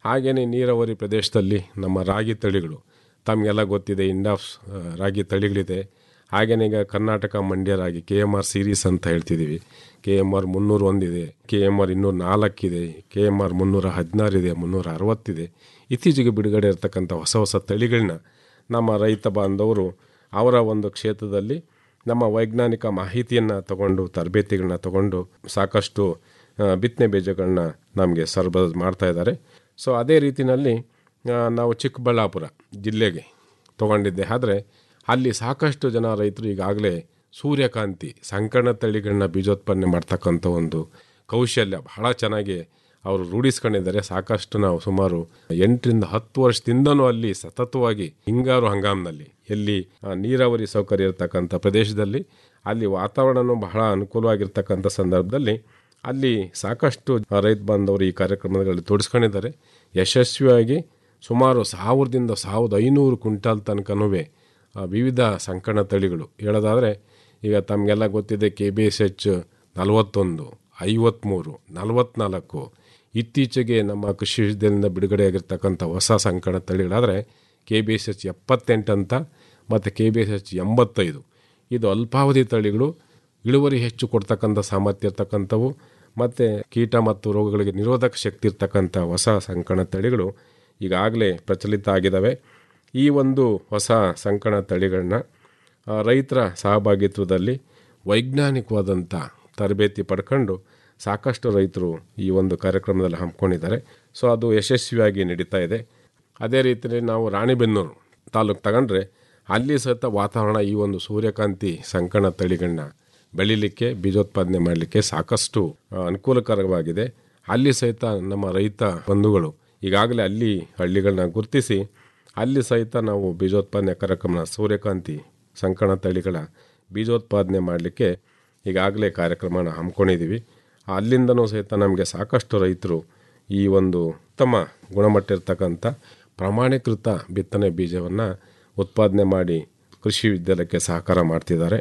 ಹಾಗೆಯೇ ನೀರಾವರಿ ಪ್ರದೇಶದಲ್ಲಿ ನಮ್ಮ ರಾಗಿ ತಳಿಗಳು ತಮಗೆಲ್ಲ ಗೊತ್ತಿದೆ ಇಂಡಾಫ್ ರಾಗಿ ತಳಿಗಳಿದೆ ಹಾಗೆಯೇ ಈಗ ಕರ್ನಾಟಕ ಮಂಡ್ಯ ರಾಗಿ ಕೆ ಎಮ್ ಆರ್ ಸೀರೀಸ್ ಅಂತ ಹೇಳ್ತಿದ್ದೀವಿ ಕೆ ಎಮ್ ಆರ್ ಮುನ್ನೂರು ಒಂದಿದೆ ಕೆ ಎಮ್ ಆರ್ ಇನ್ನೂರ ನಾಲ್ಕಿದೆ ಕೆ ಎಮ್ ಆರ್ ಮುನ್ನೂರ ಹದಿನಾರಿದೆ ಮುನ್ನೂರ ಅರವತ್ತಿದೆ ಇತ್ತೀಚೆಗೆ ಬಿಡುಗಡೆ ಇರತಕ್ಕಂಥ ಹೊಸ ಹೊಸ ತಳಿಗಳನ್ನ ನಮ್ಮ ರೈತ ಬಾಂಧವರು ಅವರ ಒಂದು ಕ್ಷೇತ್ರದಲ್ಲಿ ನಮ್ಮ ವೈಜ್ಞಾನಿಕ ಮಾಹಿತಿಯನ್ನು ತಗೊಂಡು ತರಬೇತಿಗಳನ್ನ ತಗೊಂಡು ಸಾಕಷ್ಟು ಆ, ಬಿತ್ತನೆ ಬೀಜಗಳನ್ನ ನಮಗೆ ಸರಬರಾಜು ಮಾಡ್ತಾ ಇದ್ದಾರೆ ಸೊ ಅದೇ ರೀತಿಯಲ್ಲಿ ಆ, ನಾವು ಚಿಕ್ಕಬಳ್ಳಾಪುರ ಜಿಲ್ಲೆಗೆ ತಗೊಂಡಿದ್ದೆ ಆದರೆ ಅಲ್ಲಿ ಸಾಕಷ್ಟು ಜನ ರೈತರು ಈಗಾಗಲೇ ಸೂರ್ಯಕಾಂತಿ ಸಂಕಣ ತಳಿಗಳನ್ನ ಬೀಜೋತ್ಪಾದನೆ ಮಾಡ್ತಕ್ಕಂಥ ಒಂದು ಕೌಶಲ್ಯ ಬಹಳ ಚೆನ್ನಾಗಿ ಅವರು ರೂಢಿಸ್ಕೊಂಡಿದ್ದಾರೆ ಸಾಕಷ್ಟು ನಾವು ಸುಮಾರು ಎಂಟರಿಂದ ಹತ್ತು ವರ್ಷದಿಂದನೂ ಅಲ್ಲಿ ಸತತವಾಗಿ ಹಿಂಗಾರು ಹಂಗಾಮಿನಲ್ಲಿ ಎಲ್ಲಿ ಆ, ನೀರಾವರಿ ಸೌಕರ್ಯ ಇರತಕ್ಕಂಥ ಪ್ರದೇಶದಲ್ಲಿ ಅಲ್ಲಿ ವಾತಾವರಣನೂ ಬಹಳ ಅನುಕೂಲವಾಗಿರ್ತಕ್ಕಂಥ ಸಂದರ್ಭದಲ್ಲಿ ಅಲ್ಲಿ ಸಾಕಷ್ಟು ರೈತ ಬಾಂಧವರು ಈ ಕಾರ್ಯಕ್ರಮಗಳಲ್ಲಿ ತೊಡಸ್ಕೊಂಡಿದ್ದಾರೆ ಯಶಸ್ವಿಯಾಗಿ ಸುಮಾರು ಸಾವಿರದಿಂದ ಸಾವಿರದ ಐನೂರು ಕ್ವಿಂಟಾಲ್ ತನಕನೂ ವಿವಿಧ ಸಂಕಣ ತಳಿಗಳು ಹೇಳೋದಾದರೆ ಈಗ ತಮಗೆಲ್ಲ ಗೊತ್ತಿದೆ ಕೆ ಬಿ ಎಸ್ ಎಚ್ ನಲವತ್ತೊಂದು ಐವತ್ತ್ಮೂರು ನಲವತ್ನಾಲ್ಕು ಇತ್ತೀಚೆಗೆ ನಮ್ಮ ಕೃಷಿ ವಿಶ್ವವಿದ್ಯಾಲಯದಿಂದ ಬಿಡುಗಡೆಯಾಗಿರ್ತಕ್ಕಂಥ ಹೊಸ ಸಂಕಣ ತಳಿಗಳಾದರೆ ಕೆ ಬಿ ಎಸ್ ಎಚ್ ಎಪ್ಪತ್ತೆಂಟು ಅಂತ ಮತ್ತು ಕೆ ಬಿ ಎಸ್ ಎಚ್ ಎಂಬತ್ತೈದು ಇದು ಅಲ್ಪಾವಧಿ ತಳಿಗಳು ಇಳುವರಿ ಹೆಚ್ಚು ಕೊಡ್ತಕ್ಕಂಥ ಸಾಮರ್ಥ್ಯ ಇರ್ತಕ್ಕಂಥವು ಮತ್ತು ಕೀಟ ಮತ್ತು ರೋಗಗಳಿಗೆ ನಿರೋಧಕ ಶಕ್ತಿ ಇರ್ತಕ್ಕಂಥ ಹೊಸ ಸಂಕಣ ತಳಿಗಳು ಈಗಾಗಲೇ ಪ್ರಚಲಿತ ಆಗಿದ್ದಾವೆ ಈ ಒಂದು ಹೊಸ ಸಂಕಣ ತಳಿಗಳನ್ನ ಆ, ರೈತರ ಸಹಭಾಗಿತ್ವದಲ್ಲಿ ವೈಜ್ಞಾನಿಕವಾದಂಥ ತರಬೇತಿ ಪಡ್ಕೊಂಡು ಸಾಕಷ್ಟು ರೈತರು ಈ ಒಂದು ಕಾರ್ಯಕ್ರಮದಲ್ಲಿ ಹಮ್ಮಿಕೊಂಡಿದ್ದಾರೆ ಸೊ ಅದು ಯಶಸ್ವಿಯಾಗಿ ನಡೀತಾ ಇದೆ ಅದೇ ರೀತಿಯಲ್ಲಿ ನಾವು ರಾಣಿಬೆನ್ನೂರು ತಾಲೂಕು ತಗೊಂಡ್ರೆ ಅಲ್ಲಿ ಸಹಿತ ವಾತಾವರಣ ಈ ಒಂದು ಸೂರ್ಯಕಾಂತಿ ಸಂಕಣ ತಳಿಗಳನ್ನ ಬೆಳಿಲಿಕ್ಕೆ ಬೀಜೋತ್ಪಾದನೆ ಮಾಡಲಿಕ್ಕೆ ಸಾಕಷ್ಟು ಆ, ಅನುಕೂಲಕರವಾಗಿದೆ ಅಲ್ಲಿ ಸಹಿತ ನಮ್ಮ ರೈತ ಬಂಧುಗಳು ಈಗಾಗಲೇ ಅಲ್ಲಿ ಹಳ್ಳಿಗಳನ್ನ ಗುರುತಿಸಿ ಅಲ್ಲಿ ಸಹಿತ ನಾವು ಬೀಜೋತ್ಪಾದನೆ ಕಾರ್ಯಕ್ರಮ ಸೂರ್ಯಕಾಂತಿ ಸಂಕಣ ತಳಿಗಳ ಬೀಜೋತ್ಪಾದನೆ ಮಾಡಲಿಕ್ಕೆ ಈಗಾಗಲೇ ಕಾರ್ಯಕ್ರಮನ ಹಮ್ಮಿಕೊಂಡಿದ್ದೀವಿ ಅಲ್ಲಿಂದನೂ ಸಹಿತ ನಮಗೆ ಸಾಕಷ್ಟು ರೈತರು ಈ ಒಂದು ಉತ್ತಮ ಗುಣಮಟ್ಟ ಇರ್ತಕ್ಕಂಥ ಪ್ರಮಾಣೀಕೃತ ಬಿತ್ತನೆ ಬೀಜವನ್ನು ಉತ್ಪಾದನೆ ಮಾಡಿ ಕೃಷಿ ವಿದ್ಯಾಲಯಕ್ಕೆ ಸಹಕಾರ ಮಾಡ್ತಿದ್ದಾರೆ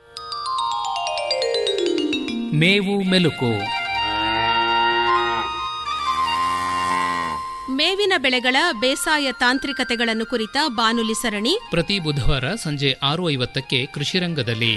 ಮೇವು ಮೆಲುಕು ಮೇವಿನ ಬೆಳೆಗಳ ಬೇಸಾಯ ತಾಂತ್ರಿಕತೆಗಳನ್ನು ಕುರಿತ ಬಾನುಲಿ ಸರಣಿ ಪ್ರತಿ ಬುಧವಾರ ಸಂಜೆ ಆರು ಐವತ್ತಕ್ಕೆ ಕೃಷಿರಂಗದಲ್ಲಿ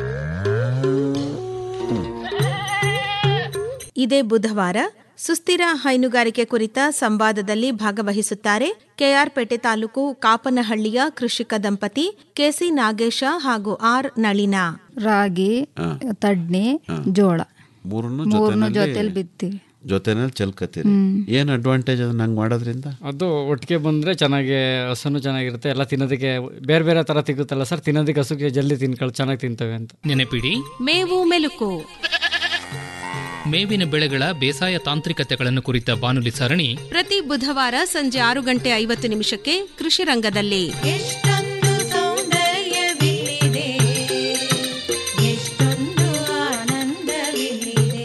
ಇದೇ ಬುಧವಾರ ಸುಸ್ಥಿರ ಹೈನುಗಾರಿಕೆ ಕುರಿತ ಸಂವಾದದಲ್ಲಿ ಭಾಗವಹಿಸುತ್ತಾರೆ ಕೆಆರ್ಪೇಟೆ ತಾಲೂಕು ಕಾಪನಹಳ್ಳಿಯ ಕೃಷಿಕ ದಂಪತಿ ಕೆಸಿ ನಾಗೇಶ ಹಾಗೂ ಆರ್ ನಳಿನಾ ರಾಗಿ ತಡ್ನಿ ಜೋಳ ಮೂರನ್ನು ಮೂರನ್ನು ಜೊತೆಲಿ ಜೊತೆನಲ್ಲಿ ಬಿತ್ತೀವಿ ಜೊತೆನಲ್ಲಿ ಚಲ್ಕತ್ತೀರಿ ಏನ್ ಅಡ್ವಾಂಟೇಜ್ ಅದನ್ನ ಹಂಗ್ ಮಾಡೋದ್ರಿಂದ ಅದು ಒಟ್ಟಿಗೆ ಬಂದರೆ ಚೆನ್ನಾಗಿ ಹಸುನು ಚೆನ್ನಾಗಿರುತ್ತೆ ಎಲ್ಲ ತಿನ್ನೋದಕ್ಕೆ ಬೇರೆ ಬೇರೆ ಥರ ಸಿಗುತ್ತಲ್ಲ ಸರ್ ತಿನ್ನೋದಕ್ಕೆ ಹಸುಗೆ ಜಲ್ದಿ ತಿನ್ಕೊಳ್ಳಿ ಚೆನ್ನಾಗಿ ತಿಂತವೆ ಅಂತ ನೆನಪಿಡಿ ಮೇವು ಮೆಲುಕು ಮೇವಿನ ಬೆಳೆಗಳ ಬೇಸಾಯ ತಾಂತ್ರಿಕತೆಗಳನ್ನು ಕುರಿತ ಬಾನುಲಿ ಸರಣಿ ಪ್ರತಿ ಬುಧವಾರ ಸಂಜೆ ಆರು ಗಂಟೆ ಐವತ್ತು ನಿಮಿಷಕ್ಕೆ ಕೃಷಿ ರಂಗದಲ್ಲಿ ಎಷ್ಟೊಂದು ಸೌಂದರ್ಯವಿಲ್ಲಿದೆ ಎಷ್ಟೊಂದು ಆನಂದವಿಲ್ಲಿದೆ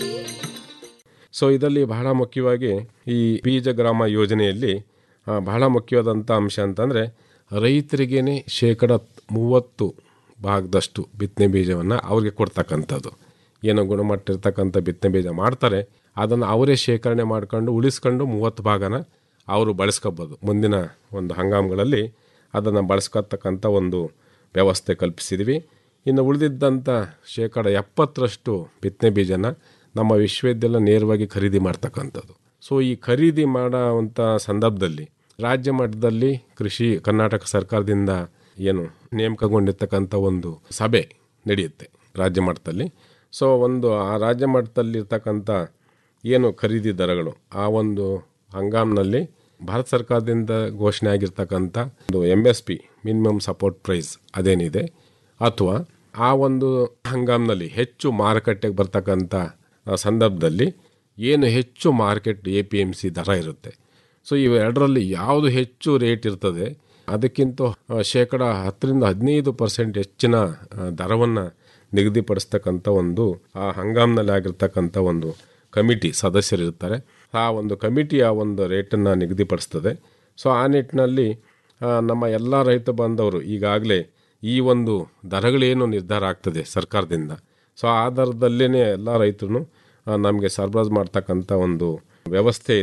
ಸೊ ಇದರಲ್ಲಿ ಬಹಳ ಮುಖ್ಯವಾಗಿ ಈ ಬೀಜ ಗ್ರಾಮ ಯೋಜನೆಯಲ್ಲಿ ಆ, ಬಹಳ ಮುಖ್ಯವಾದಂಥ ಅಂಶ ಅಂತಂದರೆ ರೈತರಿಗೇನೆ ಶೇಕಡ ಮೂವತ್ತು ಭಾಗದಷ್ಟು ಬಿತ್ತನೆ ಬೀಜವನ್ನು ಅವ್ರಿಗೆ ಕೊಡ್ತಕ್ಕಂಥದ್ದು ಏನೋ ಗುಣಮಟ್ಟ ಇರ್ತಕ್ಕಂಥ ಬಿತ್ತನೆ ಬೀಜ ಮಾಡ್ತಾರೆ ಅದನ್ನು ಅವರೇ ಶೇಖರಣೆ ಮಾಡ್ಕೊಂಡು ಉಳಿಸ್ಕೊಂಡು ಮೂವತ್ತು ಭಾಗನ ಅವರು ಬಳಸ್ಕೋಬೋದು ಮುಂದಿನ ಒಂದು ಹಂಗಾಮಗಳಲ್ಲಿ ಅದನ್ನು ಬಳಸ್ಕೊತಕ್ಕಂಥ ಒಂದು ವ್ಯವಸ್ಥೆ ಕಲ್ಪಿಸಿದ್ವಿ ಇನ್ನು ಉಳಿದಿದ್ದಂಥ ಶೇಕಡ ಎಪ್ಪತ್ತರಷ್ಟು ಬಿತ್ತನೆ ಬೀಜನ ನಮ್ಮ ವಿಶ್ವವಿದ್ಯಾಲಯ ನೇರವಾಗಿ ಖರೀದಿ ಮಾಡ್ತಕ್ಕಂಥದ್ದು ಸೊ ಈ ಖರೀದಿ ಮಾಡೋವಂಥ ಸಂದರ್ಭದಲ್ಲಿ ರಾಜ್ಯ ಮಟ್ಟದಲ್ಲಿ ಕೃಷಿ ಕರ್ನಾಟಕ ಸರ್ಕಾರದಿಂದ ಏನು ನೇಮಕಗೊಂಡಿರ್ತಕ್ಕಂಥ ಒಂದು ಸಭೆ ನಡೆಯುತ್ತೆ ರಾಜ್ಯ ಮಟ್ಟದಲ್ಲಿ ಸೊ ಒಂದು ಆ ರಾಜ್ಯ ಮಟ್ಟದಲ್ಲಿ ಇರ್ತಕ್ಕಂಥ ಏನು ಖರೀದಿ ದರಗಳು ಆ ಒಂದು ಹಂಗಾಮ್ನಲ್ಲಿ ಭಾರತ ಸರ್ಕಾರದಿಂದ ಘೋಷಣೆ ಆಗಿರ್ತಕ್ಕಂಥ ಒಂದು M S P minimum support price ಅದೇನಿದೆ ಅಥವಾ ಆ ಒಂದು ಹಂಗಾಮ್ನಲ್ಲಿ ಹೆಚ್ಚು ಮಾರುಕಟ್ಟೆಗೆ ಬರ್ತಕ್ಕಂಥ ಆ ಸಂದರ್ಭದಲ್ಲಿ ಏನು ಹೆಚ್ಚು market A P M C ದರ ಇರುತ್ತೆ ಸೊ ಇವೆರಡರಲ್ಲಿ ಯಾವುದು ಹೆಚ್ಚು ರೇಟ್ ಇರ್ತದೆ ಅದಕ್ಕಿಂತ ಆ, ಶೇಕಡ ಹತ್ತರಿಂದ ಹದಿನೈದು ಪರ್ಸೆಂಟ್ ಹೆಚ್ಚಿನ ದರವನ್ನು ನಿಗದಿಪಡಿಸ್ತಕ್ಕಂಥ ಒಂದು ಆ ಹಂಗಾಮ್ನಲ್ಲಿ ಆಗಿರ್ತಕ್ಕಂಥ ಒಂದು ಕಮಿಟಿ ಸದಸ್ಯರಿರ್ತಾರೆ ಆ ಒಂದು ಕಮಿಟಿ ಆ ಒಂದು ರೇಟನ್ನು ನಿಗದಿಪಡಿಸ್ತದೆ ಸೊ ಆ ನಿಟ್ಟಿನಲ್ಲಿ ಆ, ನಮ್ಮ ಎಲ್ಲ ರೈತ ಬಾಂಧವರು ಈಗಾಗಲೇ ಈ ಒಂದು ದರಗಳೇನು ನಿರ್ಧಾರ ಆಗ್ತದೆ ಸರ್ಕಾರದಿಂದ ಸೊ ಆ ದರದಲ್ಲೇ ಎಲ್ಲ ರೈತರು ನಮಗೆ ಸರಬರಾಜು ಮಾಡ್ತಕ್ಕಂಥ ಒಂದು ವ್ಯವಸ್ಥೆ ಇದೆ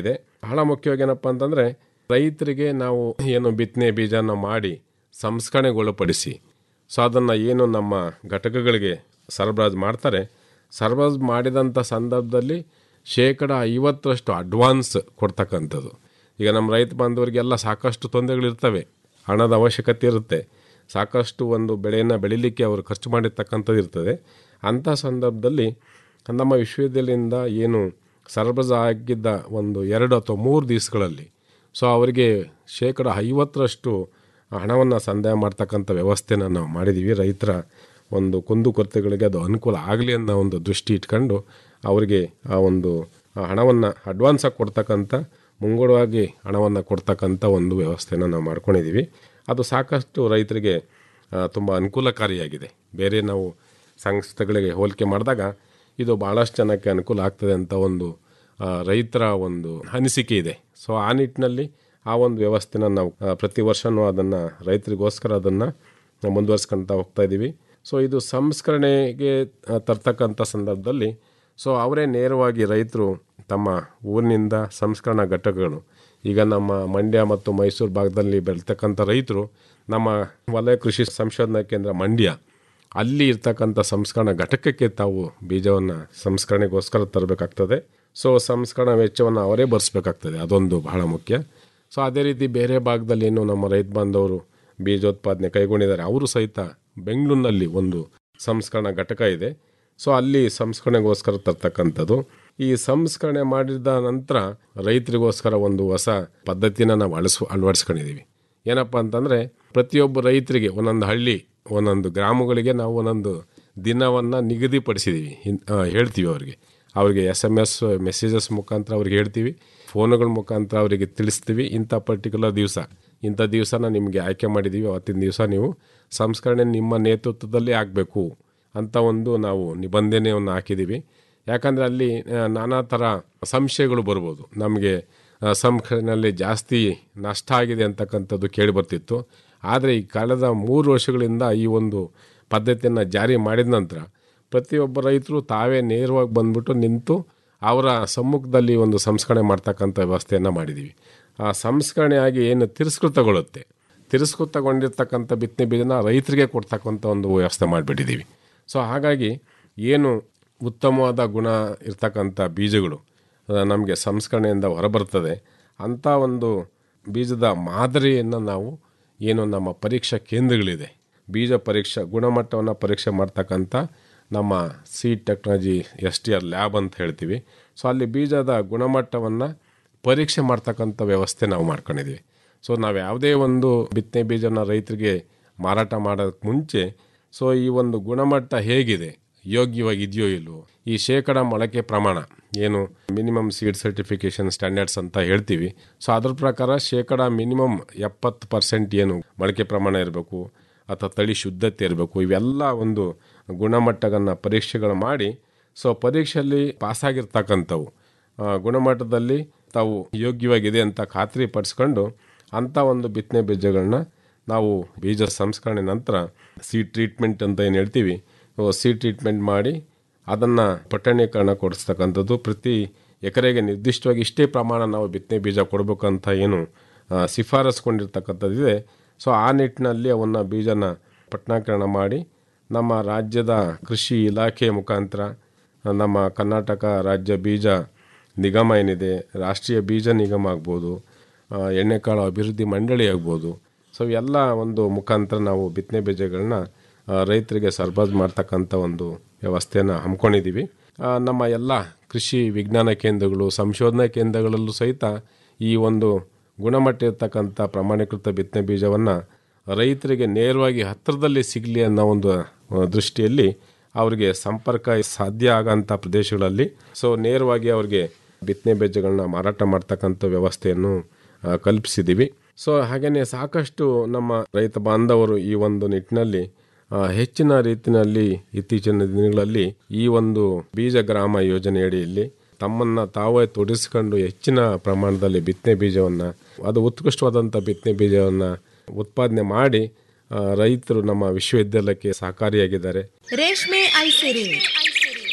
ಬಹಳ ಮುಖ್ಯವಾಗಿ ಏನಪ್ಪ ಅಂತಂದರೆ ರೈತರಿಗೆ ನಾವು ಏನು ಬಿತ್ತನೆ ಬೀಜನ ಮಾಡಿ ಸಂಸ್ಕರಣೆಗೊಳಪಡಿಸಿ ಸೊ ಅದನ್ನು ಏನು ನಮ್ಮ ಘಟಕಗಳಿಗೆ ಸರಬರಾಜು ಮಾಡ್ತಾರೆ ಸರಬರಾಜು ಮಾಡಿದಂಥ ಸಂದರ್ಭದಲ್ಲಿ ಶೇಕಡ ಐವತ್ತರಷ್ಟು ಅಡ್ವಾನ್ಸ್ ಕೊಡ್ತಕ್ಕಂಥದ್ದು ಈಗ ನಮ್ಮ ರೈತ ಬಾಂಧವರಿಗೆಲ್ಲ ಸಾಕಷ್ಟು ತೊಂದರೆಗಳಿರ್ತವೆ ಹಣದ ಅವಶ್ಯಕತೆ ಇರುತ್ತೆ ಸಾಕಷ್ಟು ಒಂದು ಬೆಳೆಯನ್ನು ಬೆಳಿಲಿಕ್ಕೆ ಅವರು ಖರ್ಚು ಮಾಡಿರ್ತಕ್ಕಂಥದ್ದು ಇರ್ತದೆ ಅಂಥ ಸಂದರ್ಭದಲ್ಲಿ ನಮ್ಮ ವಿಶ್ವವಿದ್ಯಾಲಯದಿಂದ ಏನು ಸರಬರಾಜು ಆಗಿದ್ದ ಒಂದು ಎರಡು ಅಥವಾ ಮೂರು ದಿವಸಗಳಲ್ಲಿ ಸೊ ಅವರಿಗೆ ಶೇಕಡ ಐವತ್ತರಷ್ಟು ಹಣವನ್ನು ಸಂದಾಯ ಮಾಡ್ತಕ್ಕಂಥ ವ್ಯವಸ್ಥೆನ ನಾವು ಮಾಡಿದ್ದೀವಿ ರೈತರ ಒಂದು ಕುಂದುಕೊರತೆಗಳಿಗೆ ಅದು ಅನುಕೂಲ ಆಗಲಿ ಅನ್ನೋ ಒಂದು ದೃಷ್ಟಿ ಇಟ್ಕೊಂಡು ಅವರಿಗೆ ಆ ಒಂದು ಹಣವನ್ನು ಅಡ್ವಾನ್ಸಾಗಿ ಕೊಡ್ತಕ್ಕಂಥ ಮುಂಗಡವಾಗಿ ಹಣವನ್ನು ಕೊಡ್ತಕ್ಕಂಥ ಒಂದು ವ್ಯವಸ್ಥೆನ ನಾವು ಮಾಡ್ಕೊಂಡಿದ್ದೀವಿ ಅದು ಸಾಕಷ್ಟು ರೈತರಿಗೆ ತುಂಬ ಅನುಕೂಲಕಾರಿಯಾಗಿದೆ ಬೇರೆ ನಾವು ಸಂಸ್ಥೆಗಳಿಗೆ ಹೋಲಿಕೆ ಮಾಡಿದಾಗ ಇದು ಭಾಳಷ್ಟು ಜನಕ್ಕೆ ಅನುಕೂಲ ಆಗ್ತದೆ ಅಂತ ಒಂದು ಆ, ರೈತರ ಒಂದು ಅನಿಸಿಕೆ ಇದೆ ಸೊ ಆ ನಿಟ್ಟಿನಲ್ಲಿ ಆ ಒಂದು ವ್ಯವಸ್ಥೆನ ನಾವು ಆ, ಪ್ರತಿ ವರ್ಷವೂ ಅದನ್ನು ರೈತರಿಗೋಸ್ಕರ ಅದನ್ನು ಮುಂದುವರ್ಸ್ಕೊಳ್ತಾ ಹೋಗ್ತಾ ಇದ್ದೀವಿ ಸೊ ಇದು ಸಂಸ್ಕರಣೆಗೆ ಆ, ತರ್ತಕ್ಕಂಥ ಸಂದರ್ಭದಲ್ಲಿ ಸೊ ಅವರೇ ನೇರವಾಗಿ ರೈತರು ತಮ್ಮ ಊರಿನಿಂದ ಸಂಸ್ಕರಣಾ ಘಟಕಗಳು ಈಗ ನಮ್ಮ ಮಂಡ್ಯ ಮತ್ತು ಮೈಸೂರು ಭಾಗದಲ್ಲಿ ಬೆಳ್ತಕ್ಕಂಥ ರೈತರು ನಮ್ಮ ವಲಯ ಕೃಷಿ ಸಂಶೋಧನಾ ಕೇಂದ್ರ ಮಂಡ್ಯ ಅಲ್ಲಿ ಇರ್ತಕ್ಕಂಥ ಸಂಸ್ಕರಣಾ ಘಟಕಕ್ಕೆ ತಾವು ಬೀಜವನ್ನು ಸಂಸ್ಕರಣೆಗೋಸ್ಕರ ತರಬೇಕಾಗ್ತದೆ ಸೊ ಸಂಸ್ಕರಣಾ ವೆಚ್ಚವನ್ನು ಅವರೇ ಭರಿಸ್ಬೇಕಾಗ್ತದೆ ಅದೊಂದು ಬಹಳ ಮುಖ್ಯ ಸೊ ಅದೇ ರೀತಿ ಬೇರೆ ಭಾಗದಲ್ಲಿ ಏನು ನಮ್ಮ ರೈತ ಬಾಂಧವರು ಬೀಜೋತ್ಪಾದನೆ ಕೈಗೊಂಡಿದ್ದಾರೆ ಅವರು ಸಹಿತ ಬೆಂಗಳೂರಿನಲ್ಲಿ ಒಂದು ಸಂಸ್ಕರಣಾ ಘಟಕ ಇದೆ ಸೊ ಅಲ್ಲಿ ಸಂಸ್ಕರಣೆಗೋಸ್ಕರ ತರ್ತಕ್ಕಂಥದ್ದು ಈ ಸಂಸ್ಕರಣೆ ಮಾಡಿದ ನಂತರ ರೈತರಿಗೋಸ್ಕರ ಒಂದು ಹೊಸ ಪದ್ಧತಿನ ನಾವು ಅಳಿಸ್ ಅಳವಡಿಸ್ಕೊಂಡಿದ್ದೀವಿ ಏನಪ್ಪ ಅಂತಂದರೆ ಪ್ರತಿಯೊಬ್ಬ ರೈತರಿಗೆ ಒಂದೊಂದು ಹಳ್ಳಿ ಒಂದೊಂದು ಗ್ರಾಮಗಳಿಗೆ ನಾವು ಒಂದೊಂದು ದಿನವನ್ನು ನಿಗದಿಪಡಿಸಿದ್ದೀವಿ ಇನ್- ಆ, ಹೇಳ್ತೀವಿ ಅವ್ರಿಗೆ ಅವ್ರಿಗೆ ಎಸ್ ಎಮ್ ಎಸ್ ಮೆಸೇಜಸ್ ಮುಖಾಂತರ ಅವ್ರಿಗೆ ಹೇಳ್ತೀವಿ ಫೋನುಗಳ ಮುಖಾಂತರ ಅವರಿಗೆ ತಿಳಿಸ್ತೀವಿ ಇಂಥ ಪರ್ಟಿಕ್ಯುಲರ್ ದಿವಸ ಇಂಥ ದಿವಸನ ನಿಮಗೆ ಆಯ್ಕೆ ಮಾಡಿದ್ದೀವಿ ಅವತ್ತಿನ ದಿವಸ ನೀವು ಸಂಸ್ಕರಣೆ ನಿಮ್ಮ ನೇತೃತ್ವದಲ್ಲಿ ಆಗಬೇಕು ಅಂತ ಒಂದು ನಾವು ನಿಬಂಧನೆಯನ್ನು ಹಾಕಿದ್ದೀವಿ ಯಾಕಂದರೆ ಅಲ್ಲಿ ಆ, ನಾನಾ ಥರ ಸಂಶಯಗಳು ಬರ್ಬೋದು ನಮಗೆ ಆ, ಸಂಸ್ಕರಣೆಯಲ್ಲಿ ಜಾಸ್ತಿ ನಷ್ಟ ಆಗಿದೆ ಅಂತಕ್ಕಂಥದ್ದು ಕೇಳಿ ಬರ್ತಿತ್ತು ಆದರೆ ಈ ಕಳೆದ ಮೂರು ವರ್ಷಗಳಿಂದ ಈ ಒಂದು ಪದ್ಧತಿಯನ್ನು ಜಾರಿ ಮಾಡಿದ ನಂತರ ಪ್ರತಿಯೊಬ್ಬ ರೈತರು ತಾವೇ ನೇರವಾಗಿ ಬಂದ್ಬಿಟ್ಟು ನಿಂತು ಅವರ ಸಮ್ಮುಖದಲ್ಲಿ ಒಂದು ಸಂಸ್ಕರಣೆ ಮಾಡ್ತಕ್ಕಂಥ ವ್ಯವಸ್ಥೆಯನ್ನು ಮಾಡಿದ್ದೀವಿ ಆ ಸಂಸ್ಕರಣೆ ಆಗಿ ಏನು ತಿರಸ್ಕೃತಗೊಳ್ಳುತ್ತೆ ತಿರಸ್ಕೃತಗೊಂಡಿರ್ತಕ್ಕಂಥ ಬಿತ್ತನೆ ಬೀಜನ ರೈತರಿಗೆ ಕೊಡ್ತಕ್ಕಂಥ ಒಂದು ವ್ಯವಸ್ಥೆ ಮಾಡಿಬಿಟ್ಟಿದ್ದೀವಿ ಸೊ ಹಾಗಾಗಿ ಏನು ಉತ್ತಮವಾದ ಗುಣ ಇರ್ತಕ್ಕಂಥ ಬೀಜಗಳು ನಮಗೆ ಸಂಸ್ಕರಣೆಯಿಂದ ಹೊರಬರ್ತದೆ ಅಂಥ ಒಂದು ಬೀಜದ ಮಾದರಿಯನ್ನು ನಾವು ಏನು ನಮ್ಮ ಪರೀಕ್ಷಾ ಕೇಂದ್ರಗಳಿದೆ ಬೀಜ ಪರೀಕ್ಷಾ ಗುಣಮಟ್ಟವನ್ನು ಪರೀಕ್ಷೆ ಮಾಡ್ತಕ್ಕಂಥ ನಮ್ಮ seed technology S T R lab ಅಂತ ಹೇಳ್ತೀವಿ ಸೊ ಅಲ್ಲಿ ಬೀಜದ ಗುಣಮಟ್ಟವನ್ನು ಪರೀಕ್ಷೆ ಮಾಡ್ತಕ್ಕಂಥ ವ್ಯವಸ್ಥೆ ನಾವು ಮಾಡ್ಕೊಂಡಿದ್ದೀವಿ ಸೊ ನಾವು ಯಾವುದೇ ಒಂದು ಬಿತ್ತನೆ ಬೀಜನ ರೈತರಿಗೆ ಮಾರಾಟ ಮಾಡೋದಕ್ಕೆ ಮುಂಚೆ ಸೊ ಈ ಒಂದು ಗುಣಮಟ್ಟ ಹೇಗಿದೆ ಯೋಗ್ಯವಾಗಿದೆಯೋ ಇಲ್ವೋ ಈ ಶೇಕಡ ಮೊಳಕೆ ಪ್ರಮಾಣ ಏನು ಮಿನಿಮಮ್ ಸೀಡ್ ಸರ್ಟಿಫಿಕೇಶನ್ ಸ್ಟ್ಯಾಂಡರ್ಡ್ಸ್ ಅಂತ ಹೇಳ್ತೀವಿ ಸೊ ಅದ್ರ ಪ್ರಕಾರ ಶೇಕಡ ಮಿನಿಮಮ್ ಎಪ್ಪತ್ತು ಪರ್ಸೆಂಟ್ ಏನು ಮೊಳಕೆ ಪ್ರಮಾಣ ಇರಬೇಕು ಅಥವಾ ತಳಿ ಶುದ್ಧತೆ ಇರಬೇಕು ಇವೆಲ್ಲ ಒಂದು ಗುಣಮಟ್ಟವನ್ನು ಪರೀಕ್ಷೆಗಳು ಮಾಡಿ ಸೊ ಪರೀಕ್ಷೆಯಲ್ಲಿ ಪಾಸಾಗಿರ್ತಕ್ಕಂಥವು ಆ, ಗುಣಮಟ್ಟದಲ್ಲಿ ತಾವು ಯೋಗ್ಯವಾಗಿದೆ ಅಂತ ಖಾತ್ರಿ ಪಡಿಸ್ಕೊಂಡು ಅಂಥ ಒಂದು ಬಿತ್ತನೆ ಬೀಜಗಳನ್ನ ನಾವು ಬೀಜ ಸಂಸ್ಕರಣೆ ನಂತರ ಸೀಡ್ ಟ್ರೀಟ್ಮೆಂಟ್ ಅಂತ ಏನು ಹೇಳ್ತೀವಿ ಸೀಡ್ ಟ್ರೀಟ್ಮೆಂಟ್ ಮಾಡಿ ಅದನ್ನು ಪಟ್ಟಣೀಕರಣ ಕೊಡಿಸ್ತಕ್ಕಂಥದ್ದು ಪ್ರತಿ ಎಕರೆಗೆ ನಿರ್ದಿಷ್ಟವಾಗಿ ಇಷ್ಟೇ ಪ್ರಮಾಣ ನಾವು ಬಿತ್ತನೆ ಬೀಜ ಕೊಡಬೇಕಂತ ಏನು ಆ, ಶಿಫಾರಸ್ಕೊಂಡಿರ್ತಕ್ಕಂಥದ್ದಿದೆ ಸೊ ಆ ನಿಟ್ಟಿನಲ್ಲಿ ಅವನ್ನು ಬೀಜನ ಪಟ್ಟಣೀಕರಣ ಮಾಡಿ ನಮ್ಮ ರಾಜ್ಯದ ಕೃಷಿ ಇಲಾಖೆ ಮುಖಾಂತರ ನಮ್ಮ ಕರ್ನಾಟಕ ರಾಜ್ಯ ಬೀಜ ನಿಗಮ ಏನಿದೆ ರಾಷ್ಟ್ರೀಯ ಬೀಜ ನಿಗಮ ಆಗ್ಬೋದು ಆ, ಎಣ್ಣೆಕಾಳು ಅಭಿವೃದ್ಧಿ ಮಂಡಳಿ ಆಗ್ಬೋದು ಸೊ ಎಲ್ಲ ಒಂದು ಮುಖಾಂತರ ನಾವು ಬಿತ್ತನೆ ಬೀಜಗಳನ್ನ ಆ, ರೈತರಿಗೆ ಸರಬರಾಜು ಮಾಡ್ತಕ್ಕಂಥ ಒಂದು ವ್ಯವಸ್ಥೆಯನ್ನು ಹಮ್ಮಿಕೊಂಡಿದ್ದೀವಿ ಆ, ನಮ್ಮ ಎಲ್ಲ ಕೃಷಿ ವಿಜ್ಞಾನ ಕೇಂದ್ರಗಳು ಸಂಶೋಧನಾ ಕೇಂದ್ರಗಳಲ್ಲೂ ಸಹಿತ ಈ ಒಂದು ಗುಣಮಟ್ಟ ಇರ್ತಕ್ಕಂಥ ಪ್ರಮಾಣೀಕೃತ ಬಿತ್ತನೆ ಬೀಜವನ್ನು ರೈತರಿಗೆ ನೇರವಾಗಿ ಹತ್ತಿರದಲ್ಲಿ ಸಿಗಲಿ ಅನ್ನೋ ಒಂದು ಆ, ದೃಷ್ಟಿಯಲ್ಲಿ ಅವರಿಗೆ ಸಂಪರ್ಕ ಸಾಧ್ಯ ಆಗೋಂಥ ಪ್ರದೇಶಗಳಲ್ಲಿ ಸೊ ನೇರವಾಗಿ ಅವ್ರಿಗೆ ಬಿತ್ತನೆ ಬೀಜಗಳನ್ನ ಮಾರಾಟ ಮಾಡ್ತಕ್ಕಂಥ ವ್ಯವಸ್ಥೆಯನ್ನು ಆ, ಕಲ್ಪಿಸಿದ್ದೀವಿ ಸೊ ಹಾಗೆಯೇ ಸಾಕಷ್ಟು ನಮ್ಮ ರೈತ ಬಾಂಧವರು ಈ ಒಂದು ನಿಟ್ಟಿನಲ್ಲಿ ಆ, ಹೆಚ್ಚಿನ ರೀತಿಯಲ್ಲಿ ಇತ್ತೀಚಿನ ದಿನಗಳಲ್ಲಿ ಈ ಒಂದು ಬೀಜ ಗ್ರಾಮ ಯೋಜನೆಯಡಿಯಲ್ಲಿ ತಮ್ಮನ್ನ ತಾವೇ ತೊಡಗಿಸ್ಕೊಂಡು ಹೆಚ್ಚಿನ ಪ್ರಮಾಣದಲ್ಲಿ ಬಿತ್ತನೆ ಬೀಜವನ್ನು ಅದು ಉತ್ಕೃಷ್ಟವಾದಂಥ ಬಿತ್ತನೆ ಬೀಜವನ್ನು ಉತ್ಪಾದನೆ ಮಾಡಿ ಆ, ರೈತರು ನಮ್ಮ ವಿಶ್ವವಿದ್ಯಾಲಯಕ್ಕೆ ಸಹಕಾರಿಯಾಗಿದ್ದಾರೆ ರೇಷ್ಮೆ ಐಸಿರಿ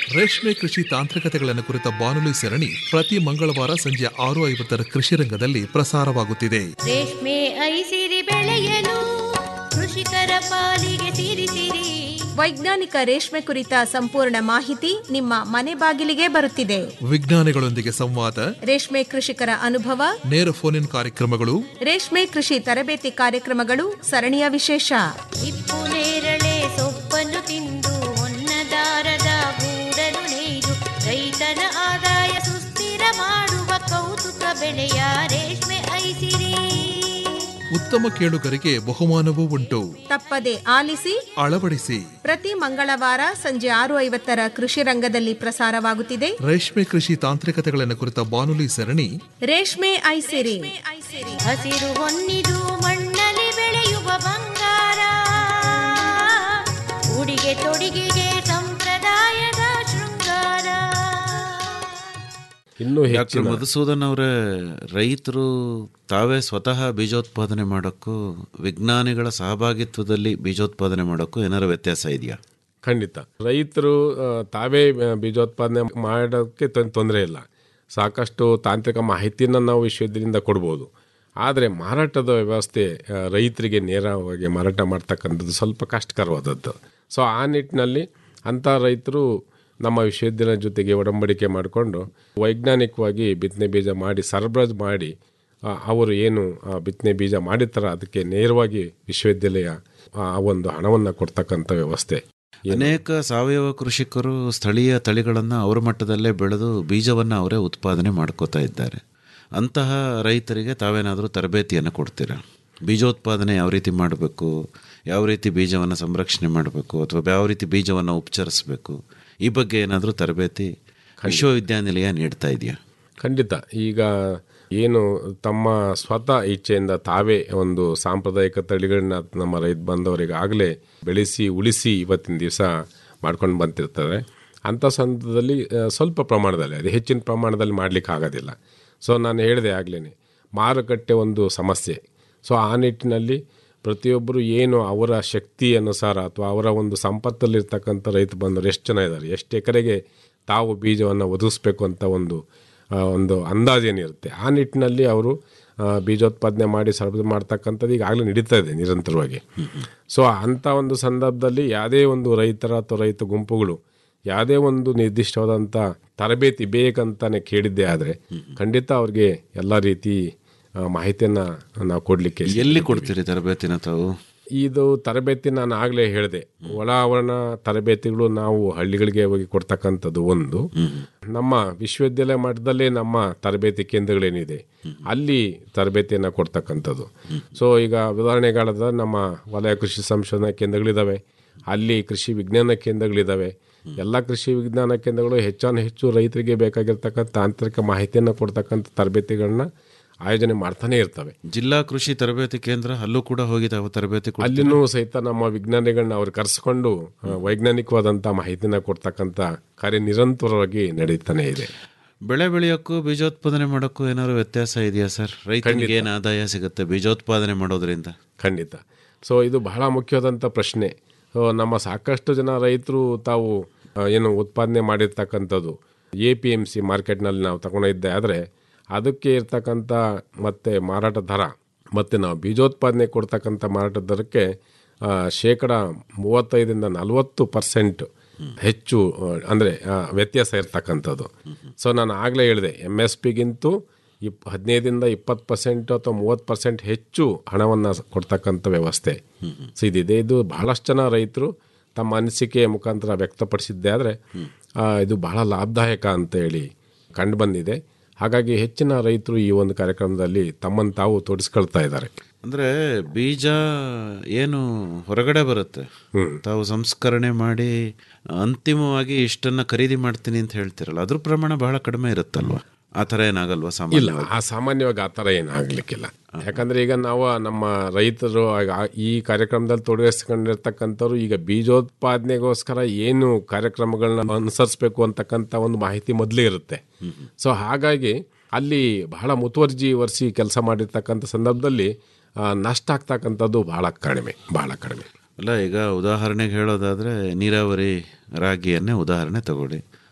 ರೇಷ್ಮೆ ಕೃಷಿ ತಾಂತ್ರಿಕತೆಗಳನ್ನು ಕುರಿತ ಬಾನುಲಿ ಸರಣಿ ಪ್ರತಿ ಮಂಗಳವಾರ ಸಂಜೆ ಆರು ಐವತ್ತರ ಕೃಷಿ ರಂಗದಲ್ಲಿ ಪ್ರಸಾರವಾಗುತ್ತಿದೆ ರೇಷ್ಮೆ ಐಸಿರಿ ಬೆಳೆಯಲು ಕೃಷಿಕರ ಪಾಲಿಗೆ ಸಿರಿಸಿರಿ ವೈಜ್ಞಾನಿಕ ರೇಷ್ಮೆ ಕುರಿತ ಸಂಪೂರ್ಣ ಮಾಹಿತಿ ನಿಮ್ಮ ಮನೆ ಬಾಗಿಲಿಗೆ ಬರುತ್ತಿದೆ ವಿಜ್ಞಾನಿಗಳೊಂದಿಗೆ ಸಂವಾದ ರೇಷ್ಮೆ ಕೃಷಿಕರ ಅನುಭವ ನೇರ ಫೋನ್ ಇನ್ ಕಾರ್ಯಕ್ರಮಗಳು ರೇಷ್ಮೆ ಕೃಷಿ ತರಬೇತಿ ಕಾರ್ಯಕ್ರಮಗಳು ಸರಣಿಯ ವಿಶೇಷ ಇಪ್ಪು ನೇರಳೆ ಸೊಪ್ಪನ್ನು ತಿಂದು ಹೊನ್ನದಾರದ ಗೂಡನ್ನು ನೇಯ್ದು ರೈತನ ಆದಾಯ ಸುಸ್ಥಿರ ಮಾಡುವ ಕೌತುಕ ಬೆಳೆಯ ರೇಷ್ಮೆ ಐಸಿರಿ ಉತ್ತಮ ಕೇಳುಗರಿಗೆ ಬಹುಮಾನವೂ ಉಂಟು ತಪ್ಪದೆ ಆಲಿಸಿ ಅಳವಡಿಸಿ ಪ್ರತಿ ಮಂಗಳವಾರ ಸಂಜೆ ಆರು ಐವತ್ತರ ಕೃಷಿ ರಂಗದಲ್ಲಿ ಪ್ರಸಾರವಾಗುತ್ತಿದೆ ರೇಷ್ಮೆ ಕೃಷಿ ತಾಂತ್ರಿಕತೆಗಳನ್ನು ಕುರಿತ ಬಾನುಲಿ ಸರಣಿ ರೇಷ್ಮೆ ಐಸಿರಿ ಹಸಿರು ಹೊನ್ನಿದು ಮಣ್ಣಲ್ಲಿ ಬೆಳೆಯುವ ಬಂಗಾರ ಉಡಿಗೆ ತೊಡಿಗೆಗೆ ಸಂಪ್ರದಾಯದ ಶೃಂಗಾರ ಇನ್ನೂ ಡಾಕ್ಟರ್ ಹೆಚ್ಚಿನ ಮಧುಸೂದನ್ ಅವರೇ ರೈತರು ತಾವೇ ಸ್ವತಃ ಬೀಜೋತ್ಪಾದನೆ ಮಾಡೋಕ್ಕೂ ವಿಜ್ಞಾನಿಗಳ ಸಹಭಾಗಿತ್ವದಲ್ಲಿ ಬೀಜೋತ್ಪಾದನೆ ಮಾಡೋಕ್ಕೂ ಏನಾದ್ರು ವ್ಯತ್ಯಾಸ ಇದೆಯಾ ಖಂಡಿತ ರೈತರು ಆ, ತಾವೇ ಆ, ಬೀಜೋತ್ಪಾದನೆ ಮಾಡೋಕ್ಕೆ ತೊಂದರೆ ಇಲ್ಲ ಸಾಕಷ್ಟು ತಾಂತ್ರಿಕ ಮಾಹಿತಿಯನ್ನು ನಾವು ವಿಶ್ವವಿದ್ಯಾಲಯದಿಂದ ಕೊಡ್ಬೋದು ಆದರೆ ಮಾರಾಟದ ವ್ಯವಸ್ಥೆ ಆ, ರೈತರಿಗೆ ನೇರವಾಗಿ ಮಾರಾಟ ಮಾಡ್ತಕ್ಕಂಥದ್ದು ಸ್ವಲ್ಪ ಕಷ್ಟಕರವಾದದ್ದು ಸೊ ಆ ನಿಟ್ಟಿನಲ್ಲಿ ಅಂಥ ರೈತರು ನಮ್ಮ ವಿಶ್ವವಿದ್ಯಾಲಯದ ಜೊತೆಗೆ ಒಡಂಬಡಿಕೆ ಮಾಡಿಕೊಂಡು ವೈಜ್ಞಾನಿಕವಾಗಿ ಬಿತ್ತನೆ ಬೀಜ ಮಾಡಿ ಸರಬರಾಜು ಮಾಡಿ ಆ, ಅವರು ಏನು ಆ, ಬಿತ್ತನೆ ಬೀಜ ಮಾಡಿರ್ತಾರ ಅದಕ್ಕೆ ನೇರವಾಗಿ ವಿಶ್ವವಿದ್ಯಾಲಯ ಆ ಒಂದು ಹಣವನ್ನು ಕೊಡ್ತಕ್ಕಂಥ ವ್ಯವಸ್ಥೆ ಅನೇಕ ಸಾವಯವ ಕೃಷಿಕರು ಸ್ಥಳೀಯ ತಳಿಗಳನ್ನು ಅವರ ಮಟ್ಟದಲ್ಲೇ ಬೆಳೆದು ಬೀಜವನ್ನು ಅವರೇ ಉತ್ಪಾದನೆ ಮಾಡ್ಕೋತಾ ಇದ್ದಾರೆ ಅಂತಹ ರೈತರಿಗೆ ತಾವೇನಾದರೂ ತರಬೇತಿಯನ್ನು ಕೊಡ್ತೀರಾ ಬೀಜೋತ್ಪಾದನೆ ಯಾವ ರೀತಿ ಮಾಡಬೇಕು ಯಾವ ರೀತಿ ಬೀಜವನ್ನು ಸಂರಕ್ಷಣೆ ಮಾಡಬೇಕು ಅಥವಾ ಯಾವ ರೀತಿ ಬೀಜವನ್ನು ಉಪಚರಿಸಬೇಕು ಈ ಬಗ್ಗೆ ಏನಾದರೂ ತರಬೇತಿ ವಿಶ್ವವಿದ್ಯಾನಿಲಯ ನೀಡ್ತಾ ಇದೆಯಾ ಖಂಡಿತ ಈಗ ಏನು ತಮ್ಮ ಸ್ವತಃ ಇಚ್ಛೆಯಿಂದ ತಾವೇ ಒಂದು ಸಾಂಪ್ರದಾಯಿಕ ತಳಿಗಳನ್ನ ನಮ್ಮ ರೈತ ಬಾಂಧವರಿಗೆ ಆಗಲೇ ಬೆಳೆಸಿ ಉಳಿಸಿ ಇವತ್ತಿನ ದಿವಸ ಮಾಡ್ಕೊಂಡು ಬಂತಿರ್ತಾರೆ ಅಂಥ ಸಂದರ್ಭದಲ್ಲಿ ಆ, ಸ್ವಲ್ಪ ಪ್ರಮಾಣದಲ್ಲಿ ಅದು ಹೆಚ್ಚಿನ ಪ್ರಮಾಣದಲ್ಲಿ ಮಾಡಲಿಕ್ಕೆ ಆಗೋದಿಲ್ಲ ಸೊ ನಾನು ಹೇಳಿದೆ ಆಗಲೇ ಮಾರುಕಟ್ಟೆ ಒಂದು ಸಮಸ್ಯೆ ಸೊ ಆ ನಿಟ್ಟಿನಲ್ಲಿ ಪ್ರತಿಯೊಬ್ಬರು ಏನು ಅವರ ಶಕ್ತಿ ಅನುಸಾರ ಅಥವಾ ಅವರ ಒಂದು ಸಂಪತ್ತಲ್ಲಿರ್ತಕ್ಕಂಥ ರೈತ ಬಂಧುರು ಎಷ್ಟು ಜನ ಇದ್ದಾರೆ ಎಷ್ಟು ಎಕರೆಗೆ ತಾವು ಬೀಜವನ್ನು ಒದಗಿಸ್ಬೇಕು ಅಂತ ಒಂದು ಆ, ಒಂದು ಅಂದಾಜೇನಿರುತ್ತೆ ಆ ನಿಟ್ಟಿನಲ್ಲಿ ಅವರು ಆ, ಬೀಜೋತ್ಪಾದನೆ ಮಾಡಿ ಸರಬರಾಜು ಮಾಡ್ತಕ್ಕಂಥದ್ದು ಈಗಾಗಲೇ ನಡೀತಾ ಇದೆ ನಿರಂತರವಾಗಿ ಸೊ ಅಂಥ ಒಂದು ಸಂದರ್ಭದಲ್ಲಿ ಯಾವುದೇ ಒಂದು ರೈತರ ಅಥವಾ ರೈತ ಗುಂಪುಗಳು ಯಾವುದೇ ಒಂದು ನಿರ್ದಿಷ್ಟವಾದಂಥ ತರಬೇತಿ ಬೇಕಂತಾನೆ ಕೇಳಿದ್ದೆ ಆದರೆ ಖಂಡಿತ ಅವ್ರಿಗೆ ಎಲ್ಲ ರೀತಿ ಆ, ಮಾಹಿತಿಯನ್ನು ನಾವು ಕೊಡಲಿಕ್ಕೆ ಎಲ್ಲಿ ಕೊಡ್ತೀರಿ ತರಬೇತಿನ ತಾವು ಇದು ತರಬೇತಿ ನಾನು ಆಗಲೇ ಹೇಳಿದೆ ಒಳ ಆವರಣ ತರಬೇತಿಗಳು ನಾವು ಹಳ್ಳಿಗಳಿಗೆ ಹೋಗಿ ಕೊಡ್ತಕ್ಕಂಥದ್ದು ಒಂದು ನಮ್ಮ ವಿಶ್ವವಿದ್ಯಾಲಯ ಮಟ್ಟದಲ್ಲೇ ನಮ್ಮ ತರಬೇತಿ ಕೇಂದ್ರಗಳೇನಿದೆ ಅಲ್ಲಿ ತರಬೇತಿಯನ್ನು ಕೊಡ್ತಕ್ಕಂಥದ್ದು ಸೊ ಈಗ ಉದಾಹರಣೆಗಳಾದ ನಮ್ಮ ವಲಯ ಕೃಷಿ ಸಂಶೋಧನಾ ಕೇಂದ್ರಗಳಿದ್ದಾವೆ ಅಲ್ಲಿ ಕೃಷಿ ವಿಜ್ಞಾನ ಕೇಂದ್ರಗಳಿದ್ದಾವೆ ಎಲ್ಲ ಕೃಷಿ ವಿಜ್ಞಾನ ಕೇಂದ್ರಗಳು ಹೆಚ್ಚಾನು ಹೆಚ್ಚು ರೈತರಿಗೆ ಬೇಕಾಗಿರ್ತಕ್ಕಂಥ ತಾಂತ್ರಿಕ ಮಾಹಿತಿಯನ್ನು ಕೊಡ್ತಕ್ಕಂಥ ತರಬೇತಿಗಳನ್ನ ಆಯೋಜನೆ ಮಾಡ್ತಾನೆ ಇರ್ತವೆ ಜಿಲ್ಲಾ ಕೃಷಿ ತರಬೇತಿ ಕೇಂದ್ರ ಅಲ್ಲೂ ಕೂಡ ಹೋಗಿ ತಾವು ತರಬೇತಿ ಕೊಡ್ತೀರಾ? ಅಲ್ಲಿನೂ ಸಹಿತ ನಮ್ಮ ವಿಜ್ಞಾನಿಗಳನ್ನ ಅವ್ರು ಕರೆಸ್ಕೊಂಡು ಆ, ವೈಜ್ಞಾನಿಕವಾದಂಥ ಮಾಹಿತಿನ ಕೊಡ್ತಕ್ಕಂಥ ಕಾರ್ಯ ನಿರಂತರವಾಗಿ ನಡೀತಾನೆ ಇದೆ ಬೆಳೆ ಬೆಳೆಯೋಕ್ಕೂ ಬೀಜೋತ್ಪಾದನೆ ಮಾಡೋಕ್ಕೂ ಏನಾದ್ರು ವ್ಯತ್ಯಾಸ ಇದೆಯಾ ಸರ್ ರೈತನಿಗೆ ಏನು ಆದಾಯ ಸಿಗುತ್ತೆ ಬೀಜೋತ್ಪಾದನೆ ಮಾಡೋದ್ರಿಂದ ಖಂಡಿತ ಸೊ ಇದು ಬಹಳ ಮುಖ್ಯವಾದಂಥ ಪ್ರಶ್ನೆ ಸೊ ನಮ್ಮ ಸಾಕಷ್ಟು ಜನ ರೈತರು ತಾವು ಆ, ಏನು ಉತ್ಪಾದನೆ ಮಾಡಿರ್ತಕ್ಕಂಥದ್ದು ಎ ಪಿ ಎಮ್ ಸಿ ಮಾರ್ಕೆಟ್ನಲ್ಲಿ ನಾವು ತಗೊಂಡಿದ್ದೆ ಆದರೆ ಅದಕ್ಕೆ ಇರ್ತಕ್ಕಂಥ ಮತ್ತು ಮಾರಾಟ ದರ ಮತ್ತು ನಾವು ಬೀಜೋತ್ಪಾದನೆ ಕೊಡ್ತಕ್ಕಂಥ ಮಾರಾಟ ದರಕ್ಕೆ ಆ, ಶೇಕಡ ಮೂವತ್ತೈದರಿಂದ ನಲವತ್ತು ಪರ್ಸೆಂಟ್ ಹೆಚ್ಚು ಅಂದರೆ ವ್ಯತ್ಯಾಸ ಇರ್ತಕ್ಕಂಥದ್ದು ಸೊ ನಾನು ಆಗಲೇ ಹೇಳಿದೆ ಎಮ್ ಎಸ್ ಪಿಗಿಂತೂ ಇಪ್ ಹದಿನೈದರಿಂದ ಇಪ್ಪತ್ತು ಪರ್ಸೆಂಟ್ ಅಥವಾ ಮೂವತ್ತು ಪರ್ಸೆಂಟ್ ಹೆಚ್ಚು ಹಣವನ್ನು ಕೊಡ್ತಕ್ಕಂಥ ವ್ಯವಸ್ಥೆ ಸೊ ಇದಿದೆ ಇದು ಬಹಳಷ್ಟು ಜನ ರೈತರು ತಮ್ಮ ಅನಿಸಿಕೆಯ ಮುಖಾಂತರ ವ್ಯಕ್ತಪಡಿಸಿದ್ದೆ ಆದರೆ ಇದು ಬಹಳ ಲಾಭದಾಯಕ ಅಂತ ಹೇಳಿ ಕಂಡು ಬಂದಿದೆ ಹಾಗಾಗಿ ಹೆಚ್ಚಿನ ರೈತರು ಈ ಒಂದು ಕಾರ್ಯಕ್ರಮದಲ್ಲಿ ತಮ್ಮನ್ನು ತಾವು ತೊಡಸ್ಕೊಳ್ತಾ ಇದ್ದಾರೆ ಅಂದ್ರೆ ಬೀಜ ಏನು ಹೊರಗಡೆ ಬರುತ್ತೆ ತಾವು ಸಂಸ್ಕರಣೆ ಮಾಡಿ ಅಂತಿಮವಾಗಿ ಇಷ್ಟನ್ನ ಖರೀದಿ ಮಾಡ್ತೀನಿ ಅಂತ ಹೇಳ್ತಿರಲ್ಲ ಅದ್ರ ಪ್ರಮಾಣ ಬಹಳ ಕಡಿಮೆ ಇರುತ್ತಲ್ವಾ ಆ ಥರ ಏನಾಗಲ್ವಾ ಇಲ್ಲ ಸಾಮಾನ್ಯ ಆ ಸಾಮಾನ್ಯವಾಗಿ ಆ ಥರ ಏನಾಗಲಿಕ್ಕಿಲ್ಲ ಯಾಕಂದ್ರೆ ಈಗ ನಾವು ನಮ್ಮ ರೈತರು ಆಗ ಆ- ಈ ಕಾರ್ಯಕ್ರಮದಲ್ಲಿ ತೊಡಗಿಸ್ಕೊಂಡಿರ್ತಕ್ಕಂಥವ್ರು ಈಗ ಬೀಜೋತ್ಪಾದನೆಗೋಸ್ಕರ ಏನು ಕಾರ್ಯಕ್ರಮಗಳನ್ನ ಅನುಸರಿಸಬೇಕು ಅಂತಕ್ಕಂಥ ಒಂದು ಮಾಹಿತಿ ಮೊದಲೇ ಇರುತ್ತೆ ಸೊ ಹಾಗಾಗಿ ಅಲ್ಲಿ ಬಹಳ ಮುತುವರ್ಜಿ ವರ್ಷಿ ಕೆಲಸ ಮಾಡಿರ್ತಕ್ಕಂಥ ಸಂದರ್ಭದಲ್ಲಿ ಆ, ನಷ್ಟ ಆಗ್ತಕ್ಕಂಥದ್ದು ಬಹಳ ಕಡಿಮೆ ಬಹಳ ಕಡಿಮೆ ಅಲ್ಲ ಈಗ ಉದಾಹರಣೆಗೆ ಹೇಳೋದಾದ್ರೆ ನೀರಾವರಿ ರಾಗಿಯನ್ನೇ ಉದಾಹರಣೆ ತಗೊಳ್ಳಿ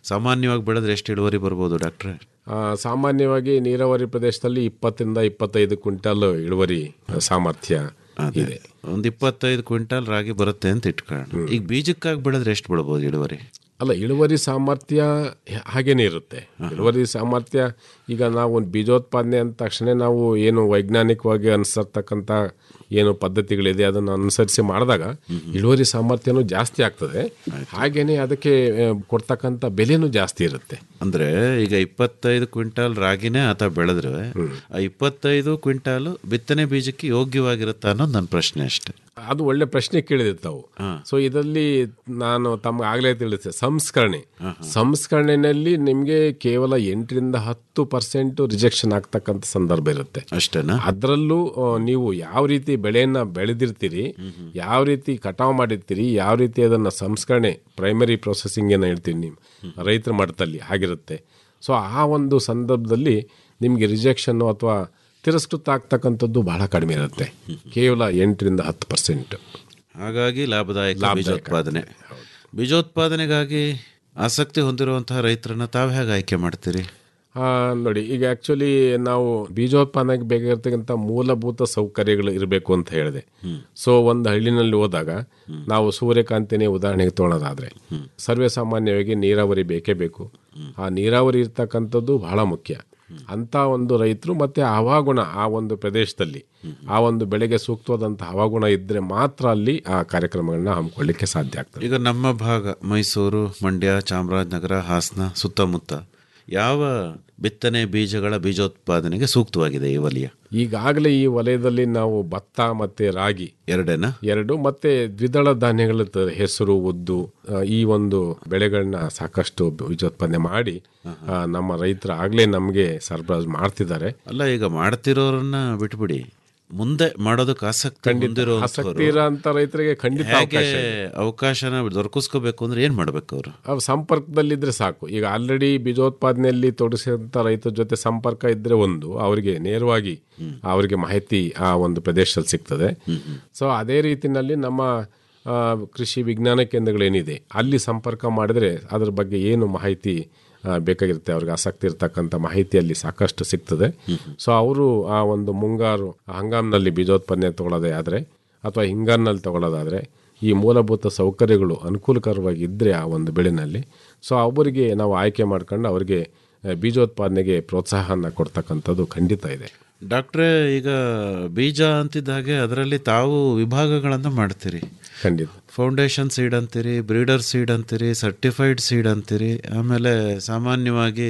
ಸಾಮಾನ್ಯವಾಗಿ ಬೆಳೆದ್ರೆ ಎಷ್ಟು ಇಳುವರಿ ಬರ್ಬೋದು ಡಾಕ್ಟ್ರೆ ಆ, ಸಾಮಾನ್ಯವಾಗಿ ನೀರಾವರಿ ಪ್ರದೇಶದಲ್ಲಿ ಇಪ್ಪತ್ತರಿಂದ ಇಪ್ಪತ್ತೈದು ಕ್ವಿಂಟಲ್ ಇಳುವರಿ ಸಾಮರ್ಥ್ಯ ಇದೆ ಒಂದು ಇಪ್ಪತ್ತೈದು ಕ್ವಿಂಟಾಲ್ ರಾಗಿ ಬರುತ್ತೆ ಅಂತ ಇಟ್ಕೊಳ್ಳೋಣ ಈಗ ಬೀಜಕ್ಕಾಗಿ ಬೆಳೆದ್ರೆ ಎಷ್ಟು ಬೆಳ್ಬೋದು ಇಳುವರಿ ಅಲ್ಲ ಇಳುವರಿ ಸಾಮರ್ಥ್ಯ ಹಾಗೇನೆ ಇರುತ್ತೆ ಇಳುವರಿ ಸಾಮರ್ಥ್ಯ ಈಗ ನಾವು ಒಂದು ಬೀಜೋತ್ಪಾದನೆ ಅಂದ ತಕ್ಷಣ ನಾವು ಏನು ವೈಜ್ಞಾನಿಕವಾಗಿ ಅನುಸರ್ತಕ್ಕಂಥ ಏನು ಪದ್ಧತಿಗಳಿದೆ ಅದನ್ನು ಅನುಸರಿಸಿ ಮಾಡಿದಾಗ ಇಳುವರಿ ಸಾಮರ್ಥ್ಯನೂ ಜಾಸ್ತಿ ಆಗ್ತದೆ ಹಾಗೇನೆ ಅದಕ್ಕೆ ಆ, ಕೊಡ್ತಕ್ಕಂಥ ಬೆಲೆನೂ ಜಾಸ್ತಿ ಇರುತ್ತೆ ಅಂದ್ರೆ ಈಗ ಇಪ್ಪತ್ತೈದು ಕ್ವಿಂಟಾಲ್ ರಾಗಿನೇ ಆತ ಬೆಳೆದ್ರೆ ಆ ಇಪ್ಪತ್ತೈದು ಕ್ವಿಂಟಾಲ್ ಬಿತ್ತನೆ ಬೀಜಕ್ಕೆ ಯೋಗ್ಯವಾಗಿರುತ್ತಾ ಅನ್ನೋದು ನನ್ನ ಪ್ರಶ್ನೆ ಅಷ್ಟೇ ಅದು ಒಳ್ಳೆ ಪ್ರಶ್ನೆ ಕೇಳಿದೆ ತಾವು ಸೊ ಇದರಲ್ಲಿ ನಾನು ತಮ್ಗೆ ಆಗಲೇ ತಿಳಿಸಿದೆ ಸಂಸ್ಕರಣೆ ಸಂಸ್ಕರಣೆಯಲ್ಲಿ ನಿಮಗೆ ಕೇವಲ ಎಂಟರಿಂದ ಹತ್ತು ಪರ್ಸೆಂಟ್ ರಿಜೆಕ್ಷನ್ ಆಗ್ತಕ್ಕಂಥ ಸಂದರ್ಭ ಇರುತ್ತೆ ಅಷ್ಟೇನಾ ಅದರಲ್ಲೂ ಆ, ನೀವು ಯಾವ ರೀತಿ ಬೆಳೆಯನ್ನ ಬೆಳೆದಿರ್ತೀರಿ ಯಾವ ರೀತಿ ಕಟಾವು ಮಾಡಿರ್ತೀರಿ ಯಾವ ರೀತಿ ಅದನ್ನ ಸಂಸ್ಕರಣೆ ಪ್ರೈಮರಿ ಪ್ರೊಸೆಸಿಂಗ್ ಏನು ಹೇಳ್ತೀವಿ ನೀವು ರೈತರ ಮಟ್ಟದಲ್ಲಿ ಆಗಿರುತ್ತೆ ಸೊ ಆ ಒಂದು ಸಂದರ್ಭದಲ್ಲಿ ನಿಮಗೆ ರಿಜೆಕ್ಷನ್ ಅಥವಾ ತಿರಸ್ಕೃತ ಆಗ್ತಕ್ಕಂಥದ್ದು ಬಹಳ ಕಡಿಮೆ ಇರುತ್ತೆ ಕೇವಲ ಎಂಟರಿಂದ ಹತ್ತು ಪರ್ಸೆಂಟ್ ಹಾಗಾಗಿ ಲಾಭದಾಯಕ ಲಾಭದಾಯಕ ಬೀಜೋತ್ಪಾದನೆ ಬೀಜೋತ್ಪಾದನೆಗಾಗಿ ಆಸಕ್ತಿ ಹೊಂದಿರುವಂತಹ ರೈತರನ್ನ ತಾವು ಹೇಗೆ ಆಯ್ಕೆ ಮಾಡ್ತೀರಿ ಆ, ನೋಡಿ ಈಗ ಆಕ್ಚುಲಿ ನಾವು ಬೀಜೋತ್ಪಾದನೆಗೆ ಬೇಕಾಗಿರ್ತಕ್ಕಂಥ ಮೂಲಭೂತ ಸೌಕರ್ಯಗಳು ಇರಬೇಕು ಅಂತ ಹೇಳಿದೆ ಸೊ ಒಂದು ಹಳ್ಳಿನಲ್ಲಿ ಹೋದಾಗ ನಾವು ಸೂರ್ಯಕಾಂತಿನೇ ಉದಾಹರಣೆಗೆ ತೊಗೊಳೋದಾದ್ರೆ ಸರ್ವೇ ಸಾಮಾನ್ಯವಾಗಿ ನೀರಾವರಿ ಬೇಕೇ ಬೇಕು ಆ ನೀರಾವರಿ ಇರ್ತಕ್ಕಂಥದ್ದು ಬಹಳ ಮುಖ್ಯ ಅಂತ ಒಂದು ರೈತರು ಮತ್ತೆ ಹವಾಗುಣ ಆ ಒಂದು ಪ್ರದೇಶದಲ್ಲಿ ಆ ಒಂದು ಬೆಳೆಗೆ ಸೂಕ್ತವಾದಂಥ ಹವಾಗುಣ ಇದ್ರೆ ಮಾತ್ರ ಅಲ್ಲಿ ಆ ಕಾರ್ಯಕ್ರಮಗಳನ್ನ ಹಮ್ಮಿಕೊಳ್ಳಿಕ್ಕೆ ಸಾಧ್ಯ ಆಗ್ತದೆ ಈಗ ನಮ್ಮ ಭಾಗ ಮೈಸೂರು ಮಂಡ್ಯ ಚಾಮರಾಜನಗರ ಹಾಸನ ಸುತ್ತಮುತ್ತ ಯಾವ ಬಿತ್ತನೆ ಬೀಜಗಳ ಬೀಜೋತ್ಪಾದನೆಗೆ ಸೂಕ್ತವಾಗಿದೆ ಈ ವಲಯ ಈಗಾಗಲೇ ಈ ವಲಯದಲ್ಲಿ ನಾವು ಭತ್ತ ಮತ್ತೆ ರಾಗಿ ಎರಡೇನಾ ಎರಡು ಮತ್ತೆ ದ್ವಿದಳ ಧಾನ್ಯಗಳ ತ- ಹೆಸರು ಉದ್ದು ಆ, ಈ ಒಂದು ಬೆಳೆಗಳನ್ನ ಸಾಕಷ್ಟು ಬೀಜೋತ್ಪಾದನೆ ಮಾಡಿ ಆ, ನಮ್ಮ ರೈತರು ಆಗ್ಲೇ ನಮಗೆ ಸರಬರಾಜು ಮಾಡ್ತಿದ್ದಾರೆ ಅಲ್ಲ ಈಗ ಮಾಡ್ತಿರೋರನ್ನ ಬಿಟ್ಬಿಡಿ ಮುಂದೆ ಮಾಡೋದಕ್ಕೆ ಆಸಕ್ತಿ ಹೊಂದಿರುವಂಥವ್ರು ಆಸಕ್ತಿ ಇರೋಂಥ ರೈತರಿಗೆ ಖಂಡಿತ ಹೇಗೆ ಅವಕಾಶ ಇದೆ. ಅವಕಾಶನ ದೊರಕಿಸ್ಕೋಬೇಕು ಅಂದ್ರೆ ಏನ್ ಮಾಡ್ಬೇಕು ಅವರು ಅವು ಸಂಪರ್ಕದಲ್ಲಿದ್ರೆ ಸಾಕು ಈಗ ಆಲ್ರೆಡಿ ಬೀಜೋತ್ಪಾದನೆಯಲ್ಲಿ ತೊಡಗಿಸಿದಂಥ ರೈತರ ಜೊತೆ ಸಂಪರ್ಕ ಇದ್ರೆ ಒಂದು ಅವರಿಗೆ ನೇರವಾಗಿ ಅವರಿಗೆ ಮಾಹಿತಿ ಆ ಒಂದು ಪ್ರದೇಶದಲ್ಲಿ ಸಿಗ್ತದೆ ಸೊ ಅದೇ ರೀತಿನಲ್ಲಿ ನಮ್ಮ ಆ, ಕೃಷಿ ವಿಜ್ಞಾನ ಕೇಂದ್ರಗಳೇನಿದೆ ಅಲ್ಲಿ ಸಂಪರ್ಕ ಮಾಡಿದ್ರೆ ಅದ್ರ ಬಗ್ಗೆ ಏನು ಮಾಹಿತಿ ಆ, ಬೇಕಾಗಿರುತ್ತೆ ಅವ್ರಿಗೆ ಆಸಕ್ತಿ ಇರ್ತಕ್ಕಂಥ ಮಾಹಿತಿ ಅಲ್ಲಿ ಸಾಕಷ್ಟು ಸಿಗ್ತದೆ ಸೊ ಅವರು ಆ ಒಂದು ಮುಂಗಾರು ಹಂಗಾಮ್ನಲ್ಲಿ ಬೀಜೋತ್ಪಾದನೆ ತಗೊಳ್ಳೋದೇ ಆದರೆ ಅಥವಾ ಹಿಂಗಾರಿನಲ್ಲಿ ತಗೊಳ್ಳೋದಾದರೆ ಈ ಮೂಲಭೂತ ಸೌಕರ್ಯಗಳು ಅನುಕೂಲಕರವಾಗಿ ಇದ್ದರೆ ಆ ಒಂದು ಬೆಳೆನಲ್ಲಿ ಸೊ ಅವರಿಗೆ ನಾವು ಆಯ್ಕೆ ಮಾಡ್ಕೊಂಡು ಅವರಿಗೆ ಆ, ಬೀಜೋತ್ಪಾದನೆಗೆ ಪ್ರೋತ್ಸಾಹನ ಕೊಡ್ತಕ್ಕಂಥದ್ದು ಖಂಡಿತ ಇದೆ ಡಾಕ್ಟ್ರೇ ಈಗ ಬೀಜ ಅಂತಿದ್ದ ಹಾಗೆ ಅದರಲ್ಲಿ ತಾವು ವಿಭಾಗಗಳನ್ನು ಮಾಡ್ತೀರಿ ಖಂಡಿತ ಫೌಂಡೇಶನ್ ಸೀಡ್ ಅಂತೀರಿ ಬ್ರೀಡರ್ ಸೀಡ್ ಅಂತೀರಿ ಸರ್ಟಿಫೈಡ್ ಸೀಡ್ ಅಂತೀರಿ ಆಮೇಲೆ ಸಾಮಾನ್ಯವಾಗಿ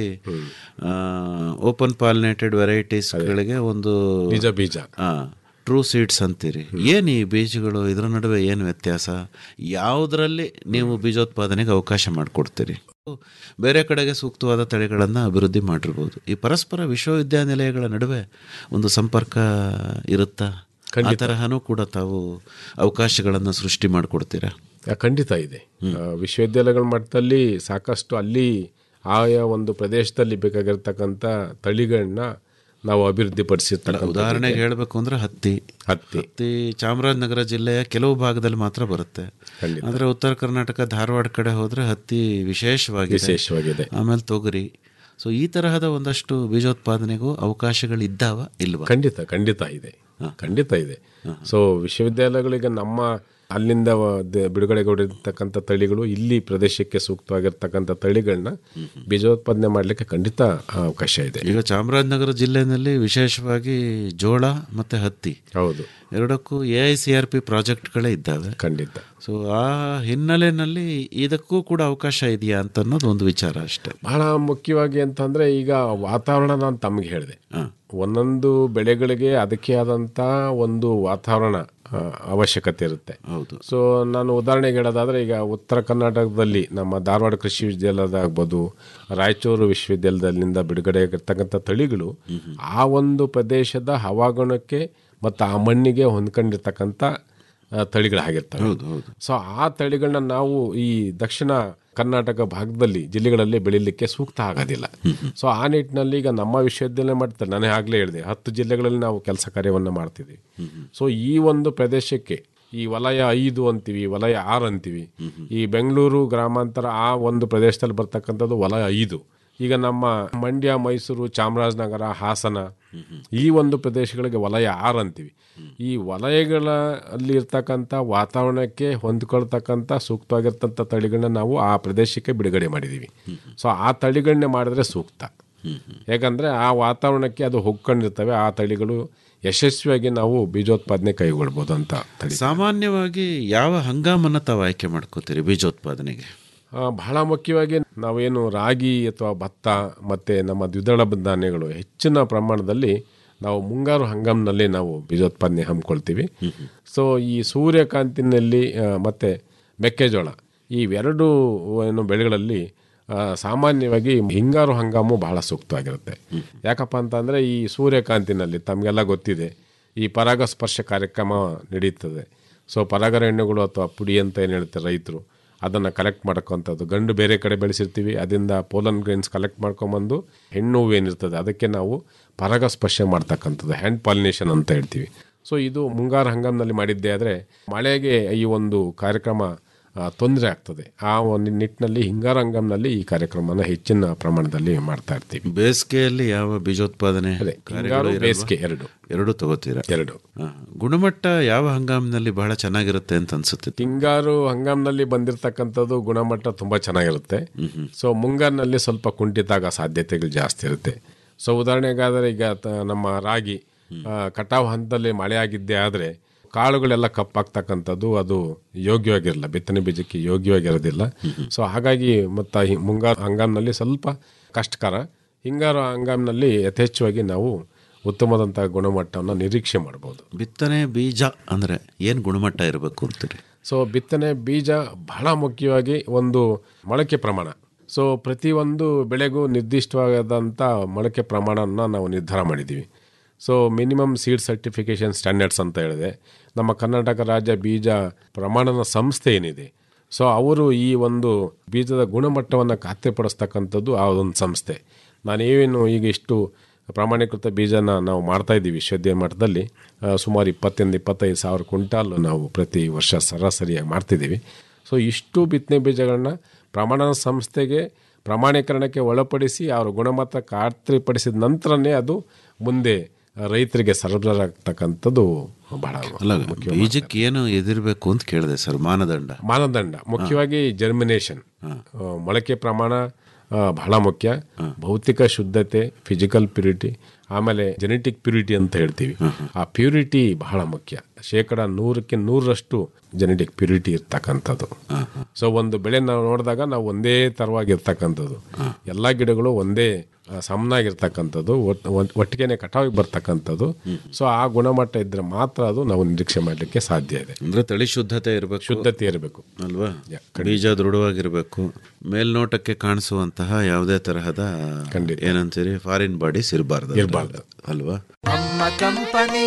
ಓಪನ್ ಪಾಲಿನೇಟೆಡ್ ವೆರೈಟೀಸ್ಗಳಿಗೆ ಒಂದು ನಿಜ ಬೀಜ ಟ್ರೂ ಸೀಡ್ಸ್ ಅಂತೀರಿ ಏನು ಈ ಬೀಜಗಳು ಇದರ ನಡುವೆ ಏನು ವ್ಯತ್ಯಾಸ ಯಾವುದರಲ್ಲಿ ನೀವು ಬೀಜೋತ್ಪಾದನೆಗೆ ಅವಕಾಶ ಮಾಡಿಕೊಡ್ತೀರಿ ಬೇರೆ ಕಡೆಗೆ ಸೂಕ್ತವಾದ ತಳಿಗಳನ್ನು ಅಭಿವೃದ್ಧಿ ಮಾಡಿರ್ಬೋದು ಈ ಪರಸ್ಪರ ವಿಶ್ವವಿದ್ಯಾನಿಲಯಗಳ ನಡುವೆ ಒಂದು ಸಂಪರ್ಕ ಇರುತ್ತಾ ಆ ತರಹನೂ ಕೂಡ ತಾವು ಅವಕಾಶಗಳನ್ನು ಸೃಷ್ಟಿ ಮಾಡಿಕೊಡ್ತೀರಾ ಆ, ಖಂಡಿತ ಇದೆ ಆ, ವಿಶ್ವವಿದ್ಯಾಲಯಗಳ ಮಟ್ಟದಲ್ಲಿ ಸಾಕಷ್ಟು ಅಲ್ಲಿ ಆಯಾ ಒಂದು ಪ್ರದೇಶದಲ್ಲಿ ಬೇಕಾಗಿರ್ತಕ್ಕಂಥ ತಳಿಗಳನ್ನ ನಾವು ಅಭಿವೃದ್ಧಿಪಡಿಸಿರ್ತಕ್ಕಂಥ ಉದಾಹರಣೆಗೆ ಹೇಳಬೇಕು ಅಂದ್ರೆ ಹತ್ತಿ ಹತ್ತಿ ಹತ್ತಿ ಚಾಮರಾಜನಗರ ಜಿಲ್ಲೆಯ ಕೆಲವು ಭಾಗದಲ್ಲಿ ಮಾತ್ರ ಬರುತ್ತೆ ಆದರೆ ಉತ್ತರ ಕರ್ನಾಟಕ ಧಾರವಾಡ ಕಡೆ ಹೋದ್ರೆ ಹತ್ತಿ ವಿಶೇಷವಾಗಿದೆ ವಿಶೇಷವಾಗಿದೆ. ಆಮೇಲೆ ತೊಗರಿ ಸೊ ಈ ತರಹದ ಒಂದಷ್ಟು ಬೀಜೋತ್ಪಾದನೆಗೂ ಅವಕಾಶಗಳಿದ್ದಾವ ಇಲ್ವಾ ಖಂಡಿತ ಖಂಡಿತ ಇದೆ ಖಂಡಿತ ಇದೆ ಸೊ ವಿಶ್ವವಿದ್ಯಾಲಯಗಳಿಗೆ ನಮ್ಮ ಅಲ್ಲಿಂದ ವ- ದ- ಬಿಡುಗಡೆಗೊಂಡಿರ್ತಕ್ಕಂಥ ತಳಿಗಳು ಇಲ್ಲಿ ಪ್ರದೇಶಕ್ಕೆ ಸೂಕ್ತವಾಗಿರ್ತಕ್ಕಂಥ ತಳಿಗಳನ್ನ ಬೀಜೋತ್ಪಾದನೆ ಮಾಡಲಿಕ್ಕೆ ಖಂಡಿತ ಅವಕಾಶ ಇದೆ ಈಗ ಚಾಮರಾಜನಗರ ಜಿಲ್ಲೆಯಲ್ಲಿ ವಿಶೇಷವಾಗಿ ಜೋಳ ಮತ್ತೆ ಹತ್ತಿ ಹೌದು ಎರಡಕ್ಕೂ A I C R P ಪ್ರಾಜೆಕ್ಟ್ಗಳೇ ಇದ್ದಾವೆ ಖಂಡಿತ ಸೊ ಆ ಹಿನ್ನೆಲೆಯಲ್ಲಿ ಇದಕ್ಕೂ ಕೂಡ ಅವಕಾಶ ಇದೆಯಾ ಅಂತ ಅನ್ನೋದು ಒಂದು ವಿಚಾರ ಅಷ್ಟೇ ಬಹಳ ಮುಖ್ಯವಾಗಿ ಅಂತಂದ್ರೆ ಈಗ ವಾತಾವರಣ ನಾನು ತಮಗೆ ಹೇಳಿದೆ ಒಂದೊಂದು ಬೆಳೆಗಳಿಗೆ ಅದಕ್ಕೆ ಆದಂತ ಒಂದು ವಾತಾವರಣ ಆ, ಅವಶ್ಯಕತೆ ಇರುತ್ತೆ ಹೌದು ಸೊ ನಾನು ಉದಾಹರಣೆಗೆ ಹೇಳೋದಾದ್ರೆ ಈಗ ಉತ್ತರ ಕರ್ನಾಟಕದಲ್ಲಿ ನಮ್ಮ ಧಾರವಾಡ ಕೃಷಿ ವಿಶ್ವವಿದ್ಯಾಲಯದಾಗ್ಬೋದು ರಾಯಚೂರು ವಿಶ್ವವಿದ್ಯಾಲಯದಿಂದ ಬಿಡುಗಡೆ ಆಗಿರ್ತಕ್ಕಂಥ ತಳಿಗಳು ಆ ಒಂದು ಪ್ರದೇಶದ ಹವಾಗುಣಕ್ಕೆ ಮತ್ತು ಆ ಮಣ್ಣಿಗೆ ಹೊಂದ್ಕೊಂಡಿರ್ತಕ್ಕಂಥ ಆ, ತಳಿಗಳಾಗಿರ್ತವೆ ಸೊ ಆ ತಳಿಗಳನ್ನ ನಾವು ಈ ದಕ್ಷಿಣ ಕರ್ನಾಟಕ ಭಾಗದಲ್ಲಿ ಜಿಲ್ಲೆಗಳಲ್ಲಿ ಬೆಳೀಲಿಕ್ಕೆ ಸೂಕ್ತ ಆಗೋದಿಲ್ಲ ಸೊ ಆ ನಿಟ್ಟಿನಲ್ಲಿ ಈಗ ನಮ್ಮ ವಿಶ್ವವಿದ್ಯಾಲಯ ಮಾಡ್ತಾರೆ ನಾನೇ ಆಗಲೇ ಹೇಳಿದೆ ಹತ್ತು ಜಿಲ್ಲೆಗಳಲ್ಲಿ ನಾವು ಕೆಲಸ ಕಾರ್ಯವನ್ನು ಮಾಡ್ತಿದ್ದೀವಿ ಸೊ ಈ ಒಂದು ಪ್ರದೇಶಕ್ಕೆ ಈ ವಲಯ ಐದು ಅಂತೀವಿ ವಲಯ ಆರು ಅಂತೀವಿ ಈ ಬೆಂಗಳೂರು ಗ್ರಾಮಾಂತರ ಆ ಒಂದು ಪ್ರದೇಶದಲ್ಲಿ ಬರ್ತಕ್ಕಂಥದ್ದು ವಲಯ ಐದು ಈಗ ನಮ್ಮ ಮಂಡ್ಯ ಮೈಸೂರು ಚಾಮರಾಜನಗರ ಹಾಸನ ಈ ಒಂದು ಪ್ರದೇಶಗಳಿಗೆ ವಲಯ ಆರು ಅಂತೀವಿ ಈ ವಲಯಗಳ ಅಲ್ಲಿ ಇರ್ತಕ್ಕಂಥ ವಾತಾವರಣಕ್ಕೆ ಹೊಂದ್ಕೊಳ್ತಕ್ಕಂಥ ಸೂಕ್ತವಾಗಿರ್ತಂಥ ತಳಿಗಳನ್ನ ನಾವು ಆ ಪ್ರದೇಶಕ್ಕೆ ಬಿಡುಗಡೆ ಮಾಡಿದ್ದೀವಿ ಸೊ ಆ ತಳಿಗಳನ್ನೇ ಮಾಡಿದ್ರೆ ಸೂಕ್ತ ಯಾಕಂದರೆ ಆ ವಾತಾವರಣಕ್ಕೆ ಅದು ಹೊಕ್ಕೊಂಡಿರ್ತವೆ ಆ ತಳಿಗಳು ಯಶಸ್ವಿಯಾಗಿ ನಾವು ಬೀಜೋತ್ಪಾದನೆ ಕೈಗೊಳ್ಬೋದು ಅಂತ ತಳಿ ಸಾಮಾನ್ಯವಾಗಿ ಯಾವ ಹಂಗಾಮನ್ನು ತಾವು ಆಯ್ಕೆ ಮಾಡ್ಕೋತೀರಿ ಬೀಜೋತ್ಪಾದನೆಗೆ ಆ, ಬಹಳ ಮುಖ್ಯವಾಗಿ ನಾವೇನು ರಾಗಿ ಅಥವಾ ಭತ್ತ ಮತ್ತು ನಮ್ಮ ದ್ವಿದಳ ಧಾನ್ಯಗಳು ಹೆಚ್ಚಿನ ಪ್ರಮಾಣದಲ್ಲಿ ನಾವು ಮುಂಗಾರು ಹಂಗಾಮಿನಲ್ಲಿ ನಾವು ಬೀಜೋತ್ಪಾದನೆ ಹಮ್ಮಿಕೊಳ್ತೀವಿ ಸೊ ಈ ಸೂರ್ಯಕಾಂತಿನಲ್ಲಿ ಆ, ಮತ್ತು ಮೆಕ್ಕೆಜೋಳ ಇವೆರಡು ಏನು ಬೆಳೆಗಳಲ್ಲಿ ಆ, ಸಾಮಾನ್ಯವಾಗಿ ಹಿಂಗಾರು ಹಂಗಾಮು ಬಹಳ ಸೂಕ್ತವಾಗಿರುತ್ತೆ ಯಾಕಪ್ಪ ಅಂತಂದರೆ ಈ ಸೂರ್ಯಕಾಂತಿನಲ್ಲಿ ತಮಗೆಲ್ಲ ಗೊತ್ತಿದೆ ಈ ಪರಾಗಸ್ಪರ್ಶ ಕಾರ್ಯಕ್ರಮ ನಡೀತದೆ ಸೊ ಪರಾಗರೆಣ್ಣೆಗಳು ಅಥವಾ ಪುಡಿ ಅಂತ ಏನು ಹೇಳ್ತಾರೆ ರೈತರು ಅದನ್ನು ಕಲೆಕ್ಟ್ ಮಾಡ್ಕೊವಂಥದ್ದು ಗಂಡು ಬೇರೆ ಕಡೆ ಬೆಳೆಸಿರ್ತೀವಿ ಅದರಿಂದ ಪೋಲನ್ ಗ್ರೈನ್ಸ್ ಕಲೆಕ್ಟ್ ಮಾಡ್ಕೊಂಬಂದು ಹೆಣ್ಣು ಹೂವು ಏನಿರ್ತದೆ ಅದಕ್ಕೆ ನಾವು ಪರಾಗಸ್ಪರ್ಶ ಮಾಡ್ತಕ್ಕಂಥದ್ದು ಹ್ಯಾಂಡ್ ಪಾಲಿನೇಷನ್ ಅಂತ ಹೇಳ್ತೀವಿ ಸೊ ಇದು ಮುಂಗಾರು ಹಂಗಾಮಿನಲ್ಲಿ ಮಾಡಿದ್ದೇ ಆದರೆ ಮಳೆಗೆ ಈ ಒಂದು ಕಾರ್ಯಕ್ರಮ ತೊಂದರೆ ಆಗ್ತದೆ ಆ ಒಂದು ನಿಟ್ಟಿನಲ್ಲಿ ಹಿಂಗಾರು ಹಂಗಾಮಿನಲ್ಲಿ ಈ ಕಾರ್ಯಕ್ರಮನ ಹೆಚ್ಚಿನ ಪ್ರಮಾಣದಲ್ಲಿ ಮಾಡ್ತಾ ಇರ್ತೀವಿ ಬೇಸಿಗೆಯಲ್ಲಿ ಯಾವ ಬೀಜೋತ್ಪಾದನೆ ಕಾರ್ಯಗಳು ಹಿಂಗಾರು ಇರಲ್ವಾ? ಬೇಸಿಗೆ ಎರಡು ಎರಡು ತಗೋತೀರಾ ಎರಡು ಹಾ. ಗುಣಮಟ್ಟ ಯಾವ ಹಂಗಾಮಿನಲ್ಲಿ ಬಹಳ ಚೆನ್ನಾಗಿರುತ್ತೆ ಅಂತ ಅನ್ಸುತ್ತೆ ಹಿಂಗಾರು ಹಂಗಾಮಿನಲ್ಲಿ ಬಂದಿರತಕ್ಕಂಥದ್ದು ಗುಣಮಟ್ಟ ತುಂಬ ಚೆನ್ನಾಗಿರುತ್ತೆ ಸೊ ಮುಂಗಾರಿನಲ್ಲಿ ಸ್ವಲ್ಪ ಕುಂಠಿತ ಆಗೋ ಸಾಧ್ಯತೆಗಳು ಜಾಸ್ತಿ ಇರುತ್ತೆ ಸೊ ಉದಾಹರಣೆಗಾದರೆ ಈಗ ತ- ನಮ್ಮ ರಾಗಿ ಆ, ಕಟಾವು ಹಂತದಲ್ಲಿ ಮಳೆ ಆಗಿದ್ದೇ ಆದರೆ ಕಾಳುಗಳೆಲ್ಲ ಕಪ್ಪಾಗ್ತಕ್ಕಂಥದ್ದು ಅದು ಯೋಗ್ಯವಾಗಿರಲ್ಲ ಬಿತ್ತನೆ ಬೀಜಕ್ಕೆ ಯೋಗ್ಯವಾಗಿರೋದಿಲ್ಲ ಸೊ ಹಾಗಾಗಿ ಮತ್ತು ಹಿ- ಮುಂಗಾರು ಹಂಗಾಮಿನಲ್ಲಿ ಸ್ವಲ್ಪ ಕಷ್ಟಕರ ಹಿಂಗಾರು ಹಂಗಾಮಿನಲ್ಲಿ ಯಥೇಚ್ಛವಾಗಿ ನಾವು ಉತ್ತಮವಾದಂಥ ಗುಣಮಟ್ಟವನ್ನು ನಿರೀಕ್ಷೆ ಮಾಡ್ಬೋದು ಬಿತ್ತನೆ ಬೀಜ ಅಂದ್ರೆ ಏನ್ ಗುಣಮಟ್ಟ ಇರಬೇಕು ಅಂತೀರಿ ಸೊ ಬಿತ್ತನೆ ಬೀಜ ಬಹಳ ಮುಖ್ಯವಾಗಿ ಒಂದು ಮೊಳಕೆ ಪ್ರಮಾಣ ಸೊ ಪ್ರತಿಯೊಂದು ಬೆಳೆಗೂ ನಿರ್ದಿಷ್ಟವಾದಂಥ ಮೊಳಕೆ ಪ್ರಮಾಣನ ನಾವು ನಿರ್ಧಾರ ಮಾಡಿದ್ದೀವಿ so minimum seed certification standards ಅಂತ ಹೇಳಿದೆ ನಮ್ಮ ಕರ್ನಾಟಕ ರಾಜ್ಯ ಬೀಜ ಪ್ರಮಾಣನ ಸಂಸ್ಥೆ ಏನಿದೆ ಸೊ ಅವರು ಈ ಒಂದು ಬೀಜದ ಗುಣಮಟ್ಟವನ್ನು ಖಾತ್ರಿಪಡಿಸ್ತಕ್ಕಂಥದ್ದು ಆ ಒಂದು ಸಂಸ್ಥೆ ನಾನೇನು ಈಗ ಇಷ್ಟು ಪ್ರಮಾಣೀಕೃತ ಬೀಜನ ನಾವು ಮಾಡ್ತಾ ಇದ್ದೀವಿ ವಿಶ್ವವಿದ್ಯಾಲಯ ಮಟ್ಟದಲ್ಲಿ ಆ, ಸುಮಾರು ಇಪ್ಪತ್ತರಿಂದ ಇಪ್ಪತ್ತೈದು ಸಾವಿರ ಕ್ವಿಂಟಾಲ್ ನಾವು ಪ್ರತಿ ವರ್ಷ ಸರಾಸರಿಯಾಗಿ ಮಾಡ್ತಿದ್ದೀವಿ ಸೊ ಇಷ್ಟು ಬಿತ್ತನೆ ಬೀಜಗಳನ್ನ ಪ್ರಮಾಣ ಸಂಸ್ಥೆಗೆ ಪ್ರಮಾಣೀಕರಣಕ್ಕೆ ಒಳಪಡಿಸಿ ಅವರ ಗುಣಮಟ್ಟ ಖಾತ್ರಿಪಡಿಸಿದ ನಂತರನೇ ಅದು ಮುಂದೆ ರೈತರಿಗೆ ಸರಬರಾಗ್ತಕ್ಕಂಥದ್ದು ಬಹಳ ಅಲ್ಲ ಬೀಜಕ್ಕೆ ಏನು ಎದಿರ್ಬೇಕು ಅಂತ ಕೇಳಿದೆ ಸರ್ ಮಾನದಂಡ ಮಾನದಂಡ ಮುಖ್ಯವಾಗಿ ಜರ್ಮಿನೇಷನ್ ಮೊಳಕೆ ಪ್ರಮಾಣ ಆ, ಬಹಳ ಮುಖ್ಯ ಭೌತಿಕ ಶುದ್ಧತೆ ಫಿಸಿಕಲ್ ಪ್ಯೂರಿಟಿ ಆಮೇಲೆ ಜೆನೆಟಿಕ್ ಪ್ಯೂರಿಟಿ ಅಂತ ಹೇಳ್ತೀವಿ ಆ ಪ್ಯೂರಿಟಿ ಬಹಳ ಮುಖ್ಯ ಶೇಕಡ ನೂರಕ್ಕೆ ನೂರರಷ್ಟು ಜೆನೆಟಿಕ್ ಪ್ಯೂರಿಟಿ ಇರ್ತಕ್ಕಂಥದ್ದು ಸೊ ಒಂದು ಬೆಳೆ ನಾವು ನೋಡಿದಾಗ ನಾವು ಒಂದೇ ತರವಾಗಿರ್ತಕ್ಕಂಥದ್ದು ಎಲ್ಲ ಗಿಡಗಳು ಒಂದೇ ಆ, ಸಮನಾಗಿರ್ತಕ್ಕಂಥದ್ದು ಒಟ್- ಒಟ್- ಒಟ್ಟಿಗೆನೆ ಕಟಾವಿಗೆ ಬರ್ತಕ್ಕಂಥದ್ದು ಸೊ ಆ ಗುಣಮಟ್ಟ ಇದ್ರೆ ಮಾತ್ರ ಅದು ನಾವು ನಿರೀಕ್ಷೆ ಮಾಡಲಿಕ್ಕೆ ಸಾಧ್ಯ ಇದೆ ಅಂದ್ರೆ ತಳಿ ಶುದ್ಧತೆ ಇರಬೇಕು ಶುದ್ಧತೆ ಇರಬೇಕು ಅಲ್ವಾ ಬೀಜ ದೃಢವಾಗಿರ್ಬೇಕು ಮೇಲ್ನೋಟಕ್ಕೆ ಕಾಣಿಸುವಂತಹ ಯಾವುದೇ ತರಹದ ಏನಂತೀರಿ ಫಾರಿನ್ ಬಾಡೀಸ್ ಇರಬಾರ್ದು ಇರ್ಬಾರ್ದು. ಅಲ್ವಾ ನಮ್ಮ ಕಂಪನಿ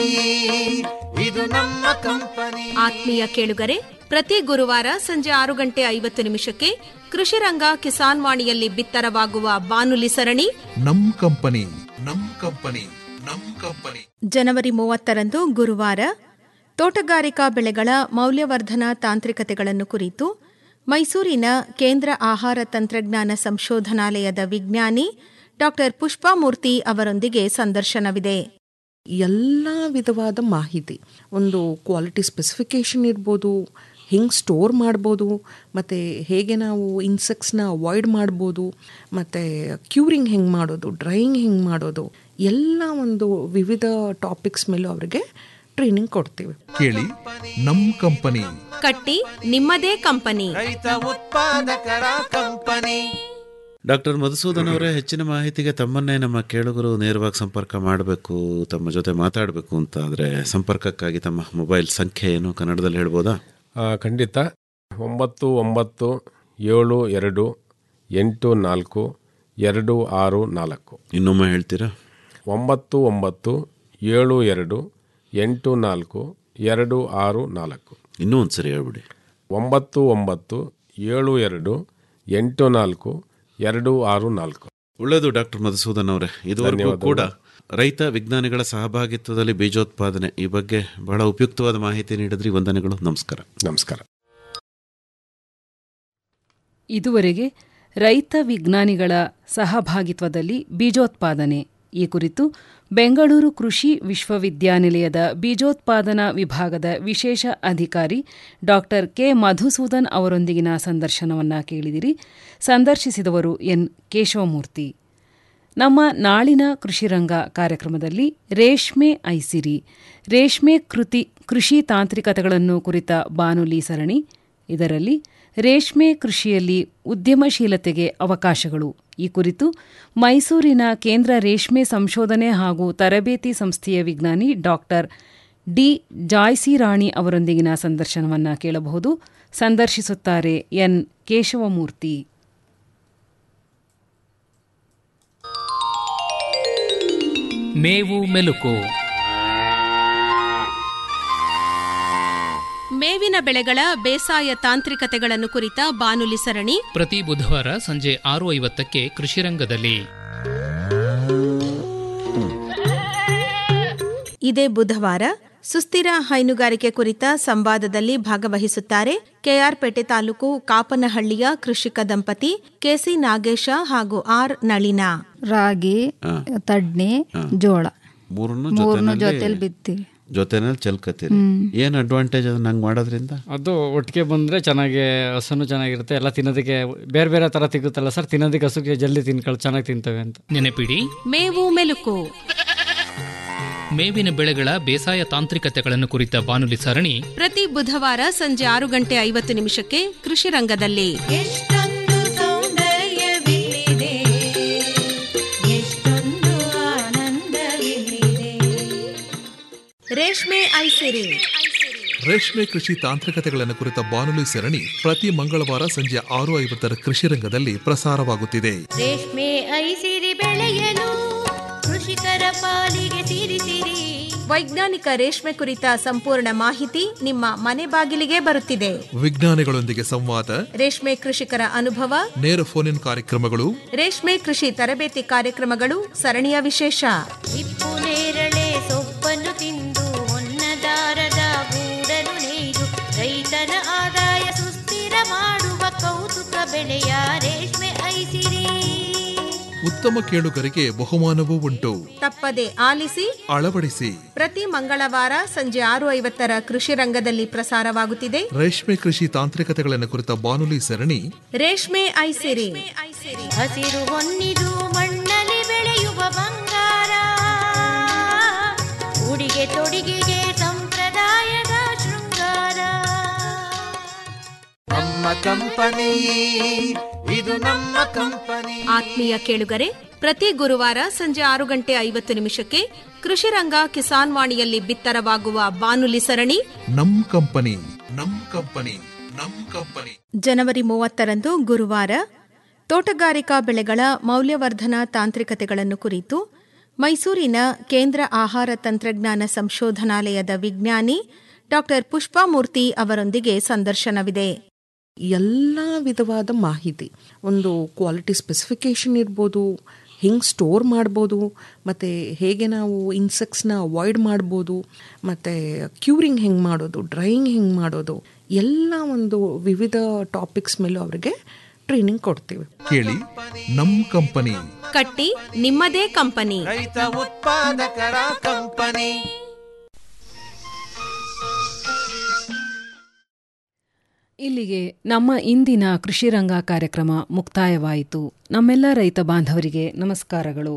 ಇದು ನಮ್ಮ ಕಂಪನಿ ಆತ್ಮೀಯ ಕೇಳುಗರೆ ಪ್ರತಿ ಗುರುವಾರ ಸಂಜೆ ಆರು ಗಂಟೆ ಐವತ್ತು ನಿಮಿಷಕ್ಕೆ ಕೃಷಿ ರಂಗ ಕಿಸಾನ್ ವಾಣಿಯಲ್ಲಿ ಬಿತ್ತರವಾಗುವ ಬಾನುಲಿ ಸರಣಿ ನಮ್ ಕಂಪನಿ ನಮ್ ಕಂಪನಿ ನಮ್ ಕಂಪನಿ ಜನವರಿ ಮೂವತ್ತರಂದು ಗುರುವಾರ ತೋಟಗಾರಿಕಾ ಬೆಳೆಗಳ ಮೌಲ್ಯವರ್ಧನಾ ತಾಂತ್ರಿಕತೆಗಳನ್ನು ಕುರಿತು ಮೈಸೂರಿನ ಕೇಂದ್ರ ಆಹಾರ ತಂತ್ರಜ್ಞಾನ ಸಂಶೋಧನಾಲಯದ ವಿಜ್ಞಾನಿ ಡಾಕ್ಟರ್ ಪುಷ್ಪಾಮೂರ್ತಿ ಅವರೊಂದಿಗೆ ಸಂದರ್ಶನವಿದೆ ಎಲ್ಲ ವಿಧವಾದ ಮಾಹಿತಿ ಒಂದು ಕ್ವಾಲಿಟಿ ಸ್ಪೆಸಿಫಿಕೇಷನ್ ಇರ್ಬೋದು ಹಿಂಗೆ ಸ್ಟೋರ್ ಮಾಡ್ಬೋದು ಮತ್ತು ಹೇಗೆ ನಾವು ಇನ್ಸೆಕ್ಟ್ಸ್ನ ಅವಾಯ್ಡ್ ಮಾಡ್ಬೋದು ಮತ್ತು ಕ್ಯೂರಿಂಗ್ ಹೆಂಗೆ ಮಾಡೋದು ಡ್ರೈಯಿಂಗ್ ಹೆಂಗೆ ಮಾಡೋದು ಎಲ್ಲ ಒಂದು ವಿವಿಧ ಟಾಪಿಕ್ಸ್ ಮೇಲೂ ಅವರಿಗೆ ಟ್ರೈನಿಂಗ್ ಕೊಡ್ತೀವಿ ಕೇಳಿ ನಮ್ ಕಂಪನಿ ಕಟ್ಟಿ ನಿಮ್ಮದೇ ಕಂಪನಿ ರೈತ ಉತ್ಪಾದಕರ ಕಂಪನಿ ಡಾಕ್ಟರ್ ಮಧುಸೂದನ್ ಅವರೇ ಹೆಚ್ಚಿನ ಮಾಹಿತಿಗೆ ತಮ್ಮನ್ನೇ ನಮ್ಮ ಕೇಳುಗರು ನೇರವಾಗಿ ಸಂಪರ್ಕ ಮಾಡಬೇಕು ತಮ್ಮ ಜೊತೆ ಮಾತಾಡಬೇಕು ಅಂತ ಆದರೆ ಸಂಪರ್ಕಕ್ಕಾಗಿ ತಮ್ಮ ಮೊಬೈಲ್ ಸಂಖ್ಯೆ ಏನು ಕನ್ನಡದಲ್ಲಿ ಹೇಳ್ಬೋದಾ ಆ, ಖಂಡಿತ ಒಂಬತ್ತು ಒಂಬತ್ತು ಏಳು ಎರಡು ಎಂಟು ನಾಲ್ಕು ಎರಡು ಆರು ನಾಲ್ಕು ಇನ್ನೊಮ್ಮೆ ಹೇಳ್ತೀರಾ ಒಂಬತ್ತು ಒಂಬತ್ತು ಏಳು ಎರಡು ಎಂಟು ನಾಲ್ಕು ಎರಡು ಆರು ನಾಲ್ಕು ಇನ್ನೂ ಒಂದು ಸರಿ ಹೇಳ್ಬಿಡಿ ಒಂಬತ್ತು ಒಂಬತ್ತು ಏಳು ಎರಡು ಎಂಟು ನಾಲ್ಕು ಎರಡು ಆರು ನಾಲ್ಕು ಒಳ್ಳೆಯದು ಡಾಕ್ಟರ್ ಮಧುಸೂದನ್ ಅವರೇ ಇದುವರೆಗೂ ಧನ್ಯವಾದಗಳು. ಕೂಡ ರೈತ ವಿಜ್ಞಾನಿಗಳ ಸಹಭಾಗಿತ್ವದಲ್ಲಿ ಬೀಜೋತ್ಪಾದನೆ ಈ ಬಗ್ಗೆ ಬಹಳ ಉಪಯುಕ್ತವಾದ ಮಾಹಿತಿ ನೀಡಿದ್ರಿ ವಂದನೆಗಳು ನಮಸ್ಕಾರ ನಮಸ್ಕಾರ ಇದುವರೆಗೆ ರೈತ ವಿಜ್ಞಾನಿಗಳ ಸಹಭಾಗಿತ್ವದಲ್ಲಿ ಬೀಜೋತ್ಪಾದನೆ ಈ ಕುರಿತು ಬೆಂಗಳೂರು ಕೃಷಿ ವಿಶ್ವವಿದ್ಯಾನಿಲಯದ ಬೀಜೋತ್ಪಾದನಾ ವಿಭಾಗದ ವಿಶೇಷ ಅಧಿಕಾರಿ ಡಾಕ್ಟರ್ ಕೆ ಮಧುಸೂದನ್ ಅವರೊಂದಿಗಿನ ಸಂದರ್ಶನವನ್ನ ಕೇಳಿದಿರಿ ಸಂದರ್ಶಿಸಿದವರು ಎನ್ ಕೇಶವಮೂರ್ತಿ ನಮ್ಮ ನಾಳಿನ ಕೃಷಿರಂಗ ಕಾರ್ಯಕ್ರಮದಲ್ಲಿ ರೇಷ್ಮೆ ಐಸಿರಿ ರೇಷ್ಮೆ ಕೃತಿ ಕೃಷಿ ತಾಂತ್ರಿಕತೆಗಳನ್ನು ಕುರಿತ ಬಾನುಲಿ ಸರಣಿ ಇದರಲ್ಲಿ ರೇಷ್ಮೆ ಕೃಷಿಯಲ್ಲಿ ಉದ್ಯಮಶೀಲತೆಗೆ ಅವಕಾಶಗಳು ಈ ಕುರಿತು ಮೈಸೂರಿನ ಕೇಂದ್ರ ರೇಷ್ಮೆ ಸಂಶೋಧನೆ ಹಾಗೂ ತರಬೇತಿ ಸಂಸ್ಥೆಯ ವಿಜ್ಞಾನಿ ಡಾಕ್ಟರ್ ಡಿ ಜಾಯ್ಸಿ ರಾಣಿ ಅವರೊಂದಿಗಿನ ಸಂದರ್ಶನವನ್ನ ಕೇಳಬಹುದು ಸಂದರ್ಶಿಸುತ್ತಾರೆ ಎನ್ ಕೇಶವಮೂರ್ತಿ ಮೇವು ಮೆಲುಕು ಮೇವಿನ ಬೆಳೆಗಳ ಬೇಸಾಯ ತಾಂತ್ರಿಕತೆಗಳನ್ನು ಕುರಿತ ಬಾನುಲಿ ಸರಣಿ ಪ್ರತಿ ಬುಧವಾರ ಸಂಜೆ ಆರು ಐವತ್ತಕ್ಕೆ ಕೃಷಿರಂಗದಲ್ಲಿ ಇದೇ ಬುಧವಾರ ಸುಸ್ಥಿರ ಹೈನುಗಾರಿಕೆ ಕುರಿತ ಸಂವಾದದಲ್ಲಿ ಭಾಗವಹಿಸುತ್ತಾರೆ ಕೆಆರ್ಪೇಟೆ ತಾಲೂಕು ಕಾಪನಹಳ್ಳಿಯ ಕೃಷಿಕ ದಂಪತಿ ಕೆಸಿ ನಾಗೇಶ ಹಾಗೂ ಆರ್ ನಳಿನಾ ರಾಗಿ ತಡ್ನೆ ಜೋಳ ಮೂರನ್ನು ಮೂರನ್ನು ಜೊತೆನಲ್ಲಿ ಜೊತೆಲಿ ಬಿತ್ತೀವಿ ಜೊತೆನಲ್ಲಿ ಚಲ್ಕತ್ತೀರಿ ಏನು ಅಡ್ವಾಂಟೇಜ್ ಅದನ್ನ ಹಂಗೆ ಮಾಡೋದ್ರಿಂದ ಅದು ಒಟ್ಟಿಗೆ ಬಂದರೆ ಚೆನ್ನಾಗಿ ಹಸುನು ಚೆನ್ನಾಗಿರುತ್ತೆ ಎಲ್ಲ ತಿನ್ನೋದಕ್ಕೆ ಬೇರೆ ಬೇರೆ ಥರ ಸಿಗುತ್ತಲ್ಲ ಸರ್ ತಿನ್ನೋದಕ್ಕೆ ಹಸುಗೆ ಜಲ್ದಿ ತಿನ್ಕೊಳ್ಳಿ ಚೆನ್ನಾಗಿ ತಿಂತವೆ ಅಂತ ನೆನಪಿಡಿ ಮೇವು ಮೆಲುಕು ಮೇವಿನ ಬೆಳೆಗಳ ಬೇಸಾಯ ತಾಂತ್ರಿಕತೆಗಳನ್ನು ಕುರಿತ ಬಾನುಲಿ ಸರಣಿ ಪ್ರತಿ ಬುಧವಾರ ಸಂಜೆ ಆರು ಗಂಟೆ ಐವತ್ತು ನಿಮಿಷಕ್ಕೆ ಕೃಷಿ ರಂಗದಲ್ಲಿ ಎಷ್ಟೊಂದು ಸೌಂದರ್ಯವಿಲ್ಲಿದೆ ಎಷ್ಟೊಂದು ಆನಂದವಿಲ್ಲಿದೆ ರೇಷ್ಮೆ ಐಸಿರಿ ರೇಷ್ಮೆ ಕೃಷಿ ತಾಂತ್ರಿಕತೆಗಳನ್ನು ಕುರಿತ ಬಾನುಲಿ ಸರಣಿ ಪ್ರತಿ ಮಂಗಳವಾರ ಸಂಜೆ ಆರು ಐವತ್ತರ ಕೃಷಿ ರಂಗದಲ್ಲಿ ಪ್ರಸಾರವಾಗುತ್ತಿದೆ ರೇಷ್ಮೆ ಐಸಿರಿ ಬೆಳೆಯಲು ಕೃಷಿಕರ ಪಾಲಿಗೆ ಸಿರಿಸಿರಿ ವೈಜ್ಞಾನಿಕ ರೇಷ್ಮೆ ಕುರಿತ ಸಂಪೂರ್ಣ ಮಾಹಿತಿ ನಿಮ್ಮ ಮನೆ ಬಾಗಿಲಿಗೆ ಬರುತ್ತಿದೆ ವಿಜ್ಞಾನಿಗಳೊಂದಿಗೆ ಸಂವಾದ ರೇಷ್ಮೆ ಕೃಷಿಕರ ಅನುಭವ ನೇರ ಫೋನ್ ಇನ್ ಕಾರ್ಯಕ್ರಮಗಳು ರೇಷ್ಮೆ ಕೃಷಿ ತರಬೇತಿ ಕಾರ್ಯಕ್ರಮಗಳು ಸರಣಿಯ ವಿಶೇಷ ಹಿಪ್ಪು ನೇರಳೆ ಸೊಪ್ಪನ್ನು ತಿಂದು ಹೊನ್ನದಾರದ ಗೂಡನ್ನು ನೇಯ್ದು ರೈತನ ಆದಾಯ ಸುಸ್ಥಿರ ಮಾಡುವ ಕೌತುಕ ಬೆಳೆಯ ರೇಷ್ಮೆ ಐಸಿರಿ ಉತ್ತಮ ಕೇಳುಗರಿಗೆ ಬಹುಮಾನವೂ ಉಂಟು ತಪ್ಪದೆ ಆಲಿಸಿ ಅಳವಡಿಸಿ ಪ್ರತಿ ಮಂಗಳವಾರ ಸಂಜೆ ಆರು ಐವತ್ತರ ಕೃಷಿ ರಂಗದಲ್ಲಿ ಪ್ರಸಾರವಾಗುತ್ತಿದೆ ರೇಷ್ಮೆ ಕೃಷಿ ತಾಂತ್ರಿಕತೆಗಳನ್ನು ಕುರಿತ ಬಾನುಲಿ ಸರಣಿ ರೇಷ್ಮೆ ಐಸಿರಿ ಹಸಿರು ಹೊನ್ನಿದು ಮಣ್ಣಲ್ಲಿ ಬೆಳೆಯುವ ಬಂಗಾರ ಉಡಿಗೆ ತೊಡಿಗೆಗೆ ಸಂಪ್ರದಾಯದ ಶೃಂಗಾರ ನಮ್ಮ ಕಂಪನಿ ಇದು ನಮ್ಮ ಕಂಪನಿ ಆತ್ಮೀಯ ಕೇಳುಗರೆ ಪ್ರತಿ ಗುರುವಾರ ಸಂಜೆ ಆರು ಗಂಟೆ ಐವತ್ತು ನಿಮಿಷಕ್ಕೆ ಕೃಷಿ ರಂಗ ಕಿಸಾನ್ ವಾಣಿಯಲ್ಲಿ ಬಿತ್ತರವಾಗುವ ಬಾನುಲಿ ಸರಣಿ ನಮ್ ಕಂಪನಿ ನಮ್ ಕಂಪನಿ ನಮ್ ಕಂಪನಿ ಜನವರಿ ಮೂವತ್ತರಂದು ಗುರುವಾರ ತೋಟಗಾರಿಕಾ ಬೆಳೆಗಳ ಮೌಲ್ಯವರ್ಧನಾ ತಾಂತ್ರಿಕತೆಗಳನ್ನು ಕುರಿತು ಮೈಸೂರಿನ ಕೇಂದ್ರ ಆಹಾರ ತಂತ್ರಜ್ಞಾನ ಸಂಶೋಧನಾಲಯದ ವಿಜ್ಞಾನಿ ಡಾಕ್ಟರ್ ಪುಷ್ಪಾಮೂರ್ತಿ ಅವರೊಂದಿಗೆ ಸಂದರ್ಶನವಿದೆ ಎಲ್ಲ ವಿಧವಾದ ಮಾಹಿತಿ ಒಂದು ಕ್ವಾಲಿಟಿ ಸ್ಪೆಸಿಫಿಕೇಷನ್ ಇರ್ಬೋದು ಹಿಂಗೆ ಸ್ಟೋರ್ ಮಾಡ್ಬೋದು ಮತ್ತು ಹೇಗೆ ನಾವು ಇನ್ಸೆಕ್ಟ್ಸ್ನ ಅವಾಯ್ಡ್ ಮಾಡ್ಬೋದು ಮತ್ತು ಕ್ಯೂರಿಂಗ್ ಹೆಂಗೆ ಮಾಡೋದು ಡ್ರೈಯಿಂಗ್ ಹೆಂಗೆ ಮಾಡೋದು ಎಲ್ಲ ಒಂದು ವಿವಿಧ ಟಾಪಿಕ್ಸ್ ಮೇಲೂ ಅವರಿಗೆ ಟ್ರೈನಿಂಗ್ ಕೊಡ್ತೀವಿ ಕೇಳಿ ನಮ್ ಕಂಪನಿ ಕಟ್ಟಿ ನಿಮ್ಮದೇ ಕಂಪನಿ ರೈತ ಉತ್ಪಾದಕರ ಕಂಪನಿ ಇಲ್ಲಿಗೆ ನಮ್ಮ ಇಂದಿನ ಕೃಷಿರಂಗ ಕಾರ್ಯಕ್ರಮ ಮುಕ್ತಾಯವಾಯಿತು ನಮ್ಮೆಲ್ಲ ರೈತ ಬಾಂಧವರಿಗೆ ನಮಸ್ಕಾರಗಳು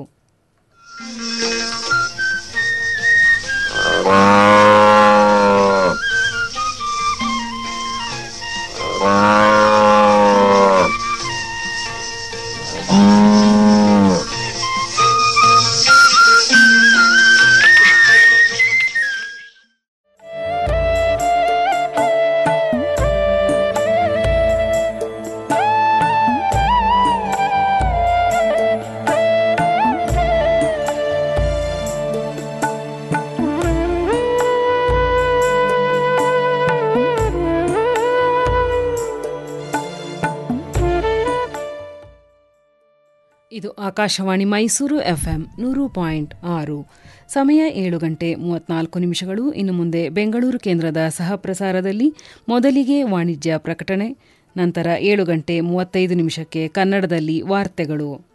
ಆಕಾಶವಾಣಿ ಮೈಸೂರು ಎಫ್ಎಂ ನೂರು ಪಾಯಿಂಟ್ ಆರು ಸಮಯ ಏಳು ಗಂಟೆ ಮೂವತ್ನಾಲ್ಕು ನಿಮಿಷಗಳು ಇನ್ನು ಮುಂದೆ ಬೆಂಗಳೂರು ಕೇಂದ್ರದ ಸಹ ಪ್ರಸಾರದಲ್ಲಿ ಮೊದಲಿಗೆ ವಾಣಿಜ್ಯ ಪ್ರಕಟಣೆ ನಂತರ ಏಳು ಗಂಟೆ ಮೂವತ್ತೈದು ನಿಮಿಷಕ್ಕೆ ಕನ್ನಡದಲ್ಲಿ ವಾರ್ತೆಗಳು